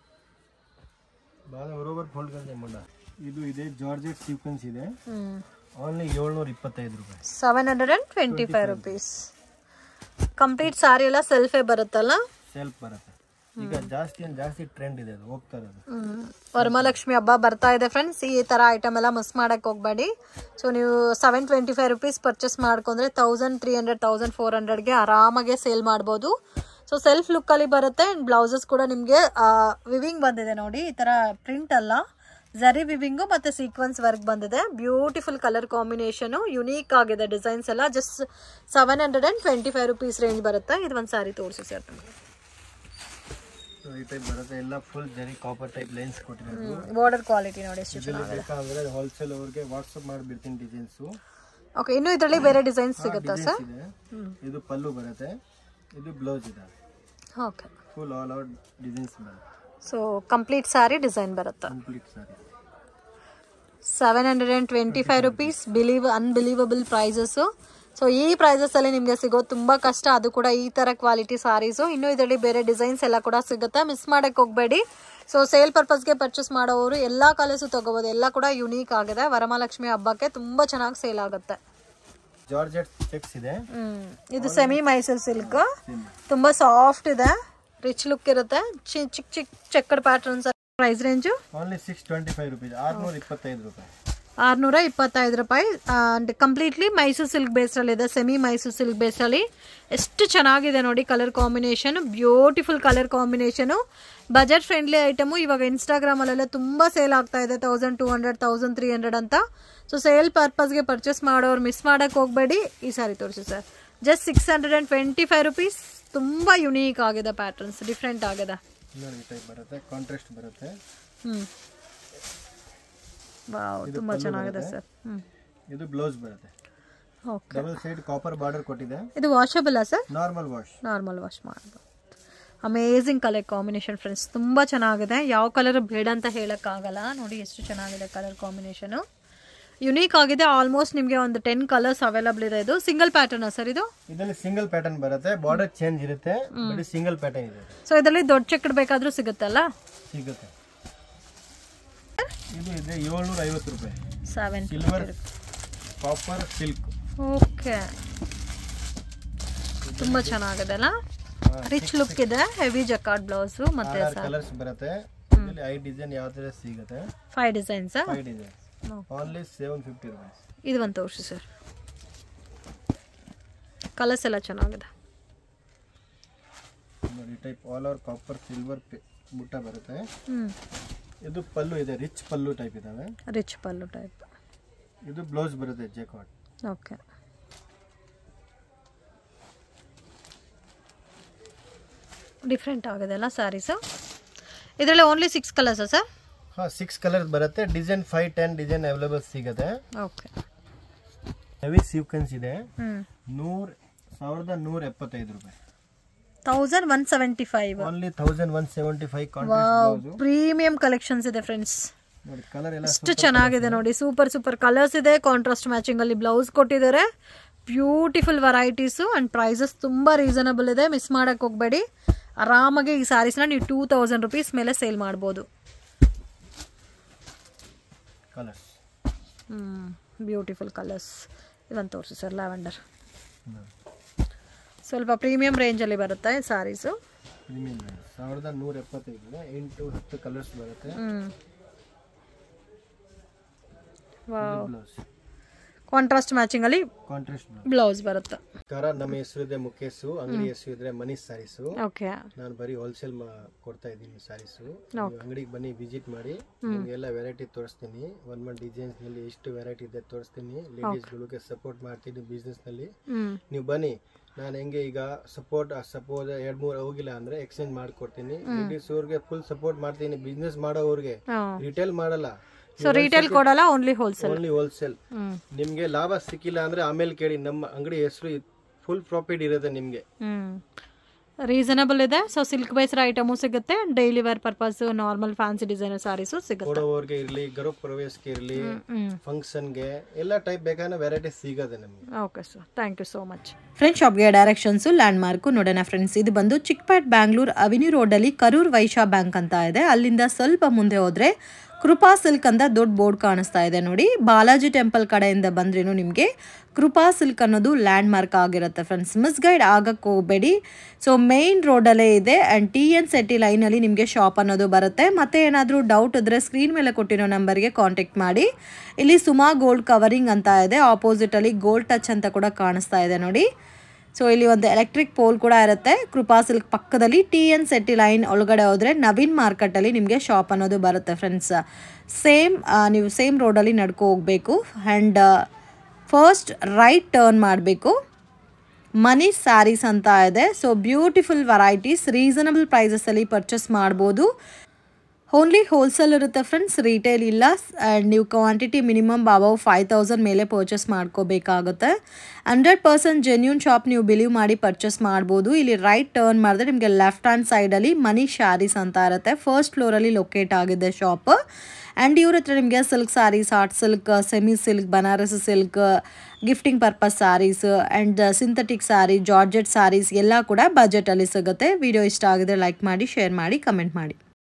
ಬಾದ ಬರೋಬರ್ ಫೋಲ್ಡ್ ಕಲ್ದೆ ಮುಂಡ ಇದು ಇದೆ ಜಾರ್ಜೆಟ್ ಸೀಕ್ವೆನ್ಸ್ ಇದೆ ಹ್ಞೂ ಓನ್ಲಿ ಏಳ್ನೂರ ಇಪ್ಪತ್ತೈದು ರೂಪಾಯಿ seven hundred and twenty five rupees complete sari ಎಲ್ಲ ಸೆಲ್ಫೇ ಬರುತ್ತಲ್ಲ ಸೆಲ್ಫ್ ಬರುತ್ತೆ ಈಗ ಜಾಸ್ತಿ ಅಂದ್ರೆ ಜಾಸ್ತಿ ಟ್ರೆಂಡ್ ಇದೆ ಅದು ಹೋಗ್ತಾ ಇರೋದು ಹ್ಮ್. ವರಮಹಾಲಕ್ಷ್ಮಿ ಹಬ್ಬ ಬರ್ತಾ ಇದೆ ಫ್ರೆಂಡ್ಸ್ ಈ ಥರ ಐಟಮ್ ಎಲ್ಲ ಮಿಸ್ ಮಾಡಕ್ಕೆ ಹೋಗಬೇಡಿ ಸೊ ನೀವು seven twenty five rupees purchase ಮಾಡ್ಕೊಂಡ್ರೆ thousand three hundred thousand four ಹಂಡ್ರೆಡ್ಗೆ ಆರಾಮಾಗೆ ಸೇಲ್ ಮಾಡ್ಬೋದು ಸೊ ಸೆಲ್ಫ್ ಲುಕ್ಕಲ್ಲಿ ಬರುತ್ತೆ ಆ್ಯಂಡ್ ಬ್ಲೌಸಸ್ ಕೂಡ ನಿಮಗೆ ವಿವಿಂಗ್ ಬಂದಿದೆ ನೋಡಿ ಈ ಥರ ಪ್ರಿಂಟ್ ಅಲ್ಲ ಜರಿ ವಿವಿಂಗು ಮತ್ತು ಸೀಕ್ವೆನ್ಸ್ ವರ್ಕ್ ಬಂದಿದೆ ಬ್ಯೂಟಿಫುಲ್ ಕಲರ್ ಕಾಂಬಿನೇಷನು ಯುನೀಕ್ ಆಗಿದೆ ಡಿಸೈನ್ಸ್ ಎಲ್ಲ just seven hundred and twenty five rupees range ಬರುತ್ತೆ ಇದು ಒಂದು ಸಾರಿ ತೋರಿಸಿ ಸರ್ ನಿಮಗೆ So, ಈ ಟೈಪ್ ಬರುತ್ತೆ ಎಲ್ಲ full zari copper type lines ಕೊಟ್ಟಿರೋದು ಬಾರ್ಡರ್ ಕ್ವಾಲಿಟಿ ನೋಡಿ ಎಷ್ಟು ಇದರಲ್ಲಿ ಬೇಕಾದ್ರೆ ಹೋಲ್ಸೇಲ್ ಅವ್ರಿಗೆ ವಾಟ್ಸಪ್ ಮಾಡಿಬಿಡ್ತೀನಿ ಡಿಸೈನ್ಸು ಓಕೆ ಇನ್ನು ಇದರಲ್ಲಿ ಬೇರೆ ಡಿಸೈನ್ಸ್ ಸಿಗುತ್ತಾ ಸರ್ ಇದೆ ಇದು ಪಲ್ಲು ಬರುತ್ತೆ ಇದು ಬ್ಲೌಸ್ ಇದೆ okay full all out designs ಬರುತ್ತೆ ಸೊ ಕಂಪ್ಲೀಟ್ ಸ್ಯಾರಿ ಡಿಸೈನ್ ಬರುತ್ತೆ complete sari seven hundred and twenty five rupees believe unbelievable prices so ಈ ಪ್ರೈಸಸಲ್ಲಿ ನಿಮಗೆ ಸಿಗೋದು ತುಂಬ ಕಷ್ಟ ಅದು ಕೂಡ ಈ ಥರ ಕ್ವಾಲಿಟಿ ಸಾರೀಸು ಇನ್ನು ಇದರಲ್ಲಿ ಬೇರೆ ಡಿಸೈನ್ಸ್ ಎಲ್ಲ ಕೂಡ ಸಿಗುತ್ತೆ ಮಿಸ್ ಮಾಡೋಕ್ಕೆ ಹೋಗಬೇಡಿ ಸೊ ಸೇಲ್ ಪರ್ಪಸ್ಗೆ ಪರ್ಚೇಸ್ ಮಾಡೋರು ಎಲ್ಲ ಕಲರ್ಸು ತಗೋಬೋದು ಎಲ್ಲ ಕೂಡ ಯುನೀಕ್ ಆಗಿದೆ ವರಮಹಾಲಕ್ಷ್ಮಿ ಹಬ್ಬಕ್ಕೆ ತುಂಬ ಚೆನ್ನಾಗಿ ಸೇಲ್ ಆಗುತ್ತೆ ಜಾರ್ಜೆಟ್ ಚೆಕ್ಸ್ ಇದೆ ಹ್ಮ್. ಇದು ಸೆಮಿ ಮೈಸೂರು ಸಿಲ್ಕ್ ತುಂಬ ಸಾಫ್ಟ್ ಇದೆ ರಿಚ್ ಲುಕ್ ಇರುತ್ತೆ ಚಿ- ಚಿಕ್ಕ ಚಿಕ್ಕ checked patterns price range only six twenty five rupees ಆರ್ನೂರ ಇಪ್ಪತ್ತೈದು ರೂಪಾಯಿ ಆರುನೂರ ಇಪ್ಪತ್ತೈದು ರೂಪಾಯಿ ಅಂಡ್ ಕಂಪ್ಲೀಟ್ಲಿ ಮೈಸೂರು ಸಿಲ್ಕ್ ಬೇಸ್ರಲ್ಲಿ ಇದೆ ಸೆಮಿ ಮೈಸೂರು ಸಿಲ್ಕ್ ಬೇಸಲ್ಲಿ ಎಷ್ಟು ಚೆನ್ನಾಗಿದೆ ನೋಡಿ colour combination beautiful colour combination budget friendly item ಇವಾಗ ಇನ್ಸ್ಟಾಗ್ರಾಮಲ್ಲೆಲ್ಲ ತುಂಬ ಸೇಲ್ ಆಗ್ತಾ ಇದೆ thousand two hundred thousand three hundred ಅಂತ ಸೊ ಸೇಲ್ ಪರ್ಪಸ್ಗೆ ಪರ್ಚೇಸ್ ಮಾಡೋರು ಮಿಸ್ ಮಾಡೋಕ್ಕೆ ಹೋಗಬೇಡಿ ಈ ಸಾರಿ ತೋರಿಸಿ sir just six hundred and twenty five rupees ತುಂಬ ಯುನೀಕ್ ಆಗಿದೆ ಪ್ಯಾಟರ್ನ್ಸ್ ಡಿಫ್ರೆಂಟ್ ಆಗಿದೆ ನೋಡಿ ಈ ಟೈಪ್ ಬರುತ್ತೆ ಕಾಂಟ್ರಾಸ್ಟ್ ಬರುತ್ತೆ ಹ್ಞೂ ವಾವ್ ತುಂಬ ಚೆನ್ನಾಗಿದೆ ಸರ್ ಹ್ಞೂ ಇದು ಬ್ಲೌಸ್ ಬರುತ್ತೆ okay double side copper border ಕೊಟ್ಟಿದೆ ಇದು ವಾಷಬಲ್ಲ sir normal wash normal wash ಮಾಡ್ಬೋದು ಅಮೇಝಿಂಗ್ ಕಲರ್ ಕಾಂಬಿನೇಷನ್ ಫ್ರೆಂಡ್ಸ್ ತುಂಬ ಚೆನ್ನಾಗಿದೆ ಯಾವ ಕಲರ್ ಬೇಡ ಅಂತ ಹೇಳೋಕ್ಕಾಗಲ್ಲ ನೋಡಿ ಎಷ್ಟು ಚೆನ್ನಾಗಿದೆ ಕಲರ್ ಕಾಂಬಿನೇಷನು ಯುನೀಕ್ ಆಗಿದೆ ಆಲ್ಮೋಸ್ಟ್ ನಿಮಗೆ ಒಂದು ಟೆನ್ ಕಲರ್ಸ್ ಅವೈಲಬಲ್ ಇದೆ ಇದು ಸಿಂಗಲ್ ಪ್ಯಾಟರ್ನಾ ಸರ್ ಇದು ಇದರಲ್ಲಿ ಸಿಂಗಲ್ ಪ್ಯಾಟರ್ನ್ ಬರುತ್ತೆ ಬಾರ್ಡರ್ ಚೇಂಜ್ ಇರುತ್ತೆ ಬರೀ ಸಿಂಗಲ್ ಪ್ಯಾಟರ್ನ್ ಇದೆ ಸೊ ಇದರಲ್ಲಿ ದೊಡ್ಡ ಚೆಕ್ಕಡ್ ಬೇಕಾದರೂ ಸಿಗುತ್ತಲ್ಲ ಸಿಗುತ್ತೆ ಇದು ಇದೆ ಏಳ್ನೂರ ಐವತ್ತು ರೂಪಾಯಿ seven silver copper silk okay ತುಂಬ ಚೆನ್ನಾಗಿದೆ ಅಲ್ಲ ರಿಚ್ ಲುಕ್ ಇದೆ ಹೆವಿ ಜಕಾರ್ಡ್ ಬ್ಲೌಸು ಮತ್ತೆ ಆರ್ ಕಲರ್ಸ್ ಬರುತ್ತೆ ಇದರಲ್ಲಿ ಐ ಡಿಸೈನ್ ಯಾವ ತರ ಸಿಗುತ್ತೆ five designs five design only seven fifty rupees ಇದು ಒಂದು ತೋರಿಸಿ ಸರ್ ಕಲರ್ಸ್ ಎಲ್ಲ ಚೆನ್ನಾಗಿದೆ ನೋಡಿ type all over copper silver ಮುಟ್ಟ ಬರುತ್ತೆ ಹ್ಞೂ ಇದು ಪಲ್ಲು ಇದೆ ರಿಚ್ ಪಲ್ಲು ಟೈಪ್ ಇದಾವೆ ರಿಚ್ ಪಲ್ಲು ಟೈಪ್ ಇದು ಬ್ಲೌಸ್ ಬರುತ್ತೆ ಜೆಕಾಟ್ ಓಕೆ ಡಿಫ್ರೆಂಟ್ ಆಗಿದೆ ಅಲ್ಲ ಸ್ಯಾರೀಸು ಇದರಲ್ಲಿ ಓನ್ಲಿ ಸಿಕ್ಸ್ ಕಲರ್ಸಾ ಸರ್ ಹಾ ಸಿಕ್ಸ್ ಕಲರ್ಸ್ ಬರುತ್ತೆ design five ten design available ಸಿಗುತ್ತೆ ಓಕೆ ಹೆವಿ ಸೀಕ್ವೆನ್ಸ್ ಇದೆ ಹ್ಞೂ ನೂರ್ ಸಾವಿರದ ನೂರ ಎಪ್ಪತ್ತೈದು ರೂಪಾಯಿ thousand one seventy five only thousand one seventy five contrast blouse premium collections ಇದೆ ಫ್ರೆಂಡ್ಸ್ ನೋಡಿ ಕಲರ್ ಎಲ್ಲ ಎಷ್ಟು ಚೆನ್ನಾಗಿದೆ ನೋಡಿ ಸೂಪರ್ ಸೂಪರ್ ಕಲರ್ಸ್ ಇದೆ ಕಾಂಟ್ರಾಸ್ಟ್ ಮ್ಯಾಚಿಂಗ್ ಅಲ್ಲಿ ಬ್ಲೌಸ್ ಕೊಟ್ಟಿದ್ದಾರೆ ಬ್ಯೂಟಿಫುಲ್ ವೆರೈಟೀಸು ಅಂಡ್ ಪ್ರೈಸಸ್ ತುಂಬ ರೀಸನಬಲ್ ಇದೆ ಮಿಸ್ ಮಾಡಕ್ಕೆ ಹೋಗಬೇಡಿ ಆರಾಮಾಗಿ ಈ ಸ್ಯಾರೀಸ್ನ ನೀವು ಟೂ ತೌಸಂಡ್ ರುಪೀಸ್ ಮೇಲೆ ಸೇಲ್ ಮಾಡ್ಬೋದು ಕಲರ್ಸ್ ಬ್ಯೂಟಿಫುಲ್ ಕಲರ್ಸ್ ಇವನ್ ತೋರಿಸಿ ಸರ್ ಲ್ಯಾವೆಂಡರ್ ಸ್ವಲ್ಪ ಪ್ರೀಮಿಯಂ ರೇಂಜಲ್ಲಿ ಬರುತ್ತೆ ಸ್ಯಾರೀಸು ಪ್ರೀಮಿಯಂ ಸಾವಿರದ ನೂರ ಎಪ್ಪತ್ತೈದು ಇದೆ ಎಂಟು ಹತ್ತು ಕಲರ್ಸ್ ಬರುತ್ತೆ ವಾವ್ ಬ್ಲೌಸ್ ಕಾಂಟ್ರಾಸ್ಟ್ ಮ್ಯಾಚಿಂಗಲ್ಲಿ ಕಾಂಟ್ರಾಸ್ಟ್ ಬ್ಲೌಸ್ ಬ್ಲೌಸ್ ಬರುತ್ತೆ ಕಾರ ನಮ್ಮ ಹೆಸರು ಇದೆ ಮುಖೇಶು ಅಂಗಡಿ ಹೆಸರು ಇದ್ರೆ ಮನೀಶ್ ಸ್ಯಾರೀಸು ಓಕೆ ನಾನು ಬರೀ ಹೋಲ್ಸೇಲ್ ಕೊಡ್ತಾ ಇದ್ದೀನಿ ಸ್ಯಾರೀಸು ಅಂಗಡಿಗೆ ಬನ್ನಿ ವಿಸಿಟ್ ಮಾಡಿ ನಿಮಗೆಲ್ಲ ವೆರೈಟಿ ತೋರಿಸ್ತೀನಿ ಒನ್ ಒನ್ ಡಿಸೈನ್ಸ್ ನಲ್ಲಿ ಎಷ್ಟು ವೆರೈಟಿ ಇದೆ ತೋರಿಸ್ತೀನಿ ಲೇಡೀಸ್ ಗಳಿಗೆ ಸಪೋರ್ಟ್ ಮಾಡ್ತೀನಿ ಬಿಸ್ನೆಸ್ ನಲ್ಲಿ ಹ್ಞೂ ನೀವು ಬನ್ನಿ ನಾನು ಹೆಂಗೆ ಈಗ ಸಪೋರ್ಟ್ ಸಪೋಸ್ ಎರಡ್ ಮೂರು ಹೋಗಿಲ್ಲ ಅಂದ್ರೆ ಎಕ್ಸ್ಚೇಂಜ್ ಮಾಡ್ಕೊಡ್ತೀನಿ ಲೇಡೀಸ್ ಅವ್ರಿಗೆ ಫುಲ್ ಸಪೋರ್ಟ್ ಮಾಡ್ತೀನಿ ಬಿಸ್ನೆಸ್ ಮಾಡೋವ್ರಿಗೆ ಹಾಂ ರಿಟೇಲ್ ಮಾಡಲ್ಲ ಸೊ ರೀಟೇಲ್ ಕೊಡಲ್ಲ ಓನ್ಲಿ ಹೋಲ್ಸೇಲ್ ಓನ್ಲಿ ಹೋಲ್ಸೇಲ್ ಹ್ಞೂ ನಿಮ್ಗೆ ಲಾಭ ಸಿಕ್ಕಿಲ್ಲ ಅಂದ್ರೆ ಆಮೇಲೆ ಕೇಳಿ ನಮ್ಮ ಅಂಗಡಿ ಹೆಸರು ಫುಲ್ ಪ್ರಾಫಿಟ್ ಇರುತ್ತೆ ನಿಮ್ಗೆ ಹ್ಮ್ ರೀಸನಬಲ್ ಇದೆ ಸೊ ಸಿಲ್ಕ್ ಬೇಸ್ಡ್ ಐಟಮು ಸಿಗುತ್ತೆ daily wear purpose normal fancy designer saris ಸಿಗುತ್ತೆ ಕೊಡೋವ್ರಿಗೆ ಇರ್ಲಿ ಗರು ಪ್ರವೇಶಕ್ಕೆ ಇರ್ಲಿ ಹ್ಮ್ ಫಂಕ್ಷನ್ಗೆ ಎಲ್ಲ ಟೈಪ್ ಬೇಕಾದ್ರೆ ವೆರೈಟಿ ಸಿಗತ್ತೆ ನಮ್ಗೆ okay sir thank you so much friend ಶಾಪ್ಗೆ ಡೈರೆಕ್ಷನ್ಸು ಲ್ಯಾಂಡ್ ಮಾರ್ಕು ನೋಡೋಣ ಫ್ರೆಂಡ್ಸ್ ಇದು ಬಂದು ಚಿಕ್ಪೇಟ್ ಬ್ಯಾಂಗ್ಳೂರ್ ಅವಿನ್ಯೂ ರೋಡಲ್ಲಿ ಕರೂರ್ ವೈಶಾ ಬ್ಯಾಂಕ್ ಅಂತ ಇದೆ ಅಲ್ಲಿಂದ ಸ್ವಲ್ಪ ಮುಂದೆ ಹೋದರೆ ಕೃಪಾ ಸಿಲ್ಕ್ ಅಂತ ದೊಡ್ಡ ಬೋರ್ಡ್ ಕಾಣಿಸ್ತಾ ಇದೆ ನೋಡಿ ಬಾಲಾಜಿ ಟೆಂಪಲ್ ಕಡೆಯಿಂದ ಬಂದ್ರೇನು ನಿಮಗೆ ಕೃಪಾ ಸಿಲ್ಕ್ ಅನ್ನೋದು ಲ್ಯಾಂಡ್ ಮಾರ್ಕ್ ಆಗಿರುತ್ತೆ ಫ್ರೆಂಡ್ಸ್ ಮಿಸ್ ಗೈಡ್ ಆಗಕ್ಕೆ ಹೋಗಬೇಡಿ ಸೊ ಮೇಯ್ನ್ ರೋಡಲ್ಲೇ ಇದೆ ಆ್ಯಂಡ್ ಟಿ ಎನ್ ಸೆಟ್ಟಿ ಲೈನಲ್ಲಿ ನಿಮಗೆ ಶಾಪ್ ಅನ್ನೋದು ಬರುತ್ತೆ ಮತ್ತೆ ಏನಾದರೂ ಡೌಟ್ ಇದ್ದರೆ ಸ್ಕ್ರೀನ್ ಮೇಲೆ ಕೊಟ್ಟಿರೋ ನಂಬರ್ಗೆ ಕಾಂಟ್ಯಾಕ್ಟ್ ಮಾಡಿ ಇಲ್ಲಿ ಸುಮಾ ಗೋಲ್ಡ್ ಕವರಿಂಗ್ ಅಂತ ಇದೆ ಆಪೋಸಿಟಲ್ಲಿ ಗೋಲ್ಡ್ ಟಚ್ ಅಂತ ಕೂಡ ಕಾಣಿಸ್ತಾ ಇದೆ ನೋಡಿ ಸೊ ಇಲ್ಲಿ ಒಂದು ಎಲೆಕ್ಟ್ರಿಕ್ ಪೋಲ್ ಕೂಡ ಇರುತ್ತೆ ಕೃಪಾ ಸಿಲ್ಕ್ ಪಕ್ಕದಲ್ಲಿ ಟಿ ಎನ್ ಸೆಟ್ಟಿ ಲೈನ್ ಒಳಗಡೆ ಹೋದರೆ ನವೀನ್ ಮಾರ್ಕೆಟಲ್ಲಿ ನಿಮಗೆ ಶಾಪ್ ಅನ್ನೋದು ಬರುತ್ತೆ ಫ್ರೆಂಡ್ಸ್ ಸೇಮ್ ನೀವು ಸೇಮ್ ರೋಡಲ್ಲಿ ನಡ್ಕೊ ಹೋಗಬೇಕು ಆ್ಯಂಡ್ ಫಸ್ಟ್ ರೈಟ್ ಟರ್ನ್ ಮಾಡಬೇಕು ಮನಿ ಸ್ಯಾರೀಸ್ ಅಂತ ಇದೆ ಸೊ ಬ್ಯೂಟಿಫುಲ್ ವೆರೈಟೀಸ್ ರೀಸನಬಲ್ ಪ್ರೈಸಸಲ್ಲಿ ಪರ್ಚೇಸ್ ಮಾಡ್ಬೋದು ಓನ್ಲಿ ಹೋಲ್ಸೇಲ್ ಇರುತ್ತೆ ಫ್ರೆಂಡ್ಸ್ ರಿಟೇಲ್ ಇಲ್ಲ ಆ್ಯಂಡ್ ನೀವು quantity minimum above five thousand ಮೇಲೆ ಪರ್ಚೇಸ್ ಮಾಡ್ಕೋಬೇಕಾಗುತ್ತೆ ಹಂಡ್ರೆಡ್ ಪರ್ಸೆಂಟ್ ಜೆನ್ಯೂನ್ ಶಾಪ್ ನೀವು ಬಿಲೀವ್ ಮಾಡಿ ಪರ್ಚೇಸ್ ಮಾಡ್ಬೋದು ಇಲ್ಲಿ ರೈಟ್ ಟರ್ನ್ ಮಾಡಿದ್ರೆ ನಿಮಗೆ ಲೆಫ್ಟ್ ಹ್ಯಾಂಡ್ ಸೈಡಲ್ಲಿ ಮನಿ ಶಾರೀಸ್ ಅಂತ ಇರುತ್ತೆ ಫಸ್ಟ್ ಫ್ಲೋರಲ್ಲಿ ಲೊಕೇಟ್ ಆಗಿದೆ ಶಾಪ್ ಆ್ಯಂಡ್ ಇವ್ರ ಹತ್ರ ನಿಮಗೆ silk saris art silk semi silk Banaras silk gifting purpose saris and synthetic sari georgette saris ಎಲ್ಲ ಕೂಡ ಬಜೆಟಲ್ಲಿ ಸಿಗುತ್ತೆ ವಿಡಿಯೋ ಇಷ್ಟ ಆಗಿದ್ರೆ ಲೈಕ್ ಮಾಡಿ ಶೇರ್ ಮಾಡಿ ಕಮೆಂಟ್ ಮಾಡಿ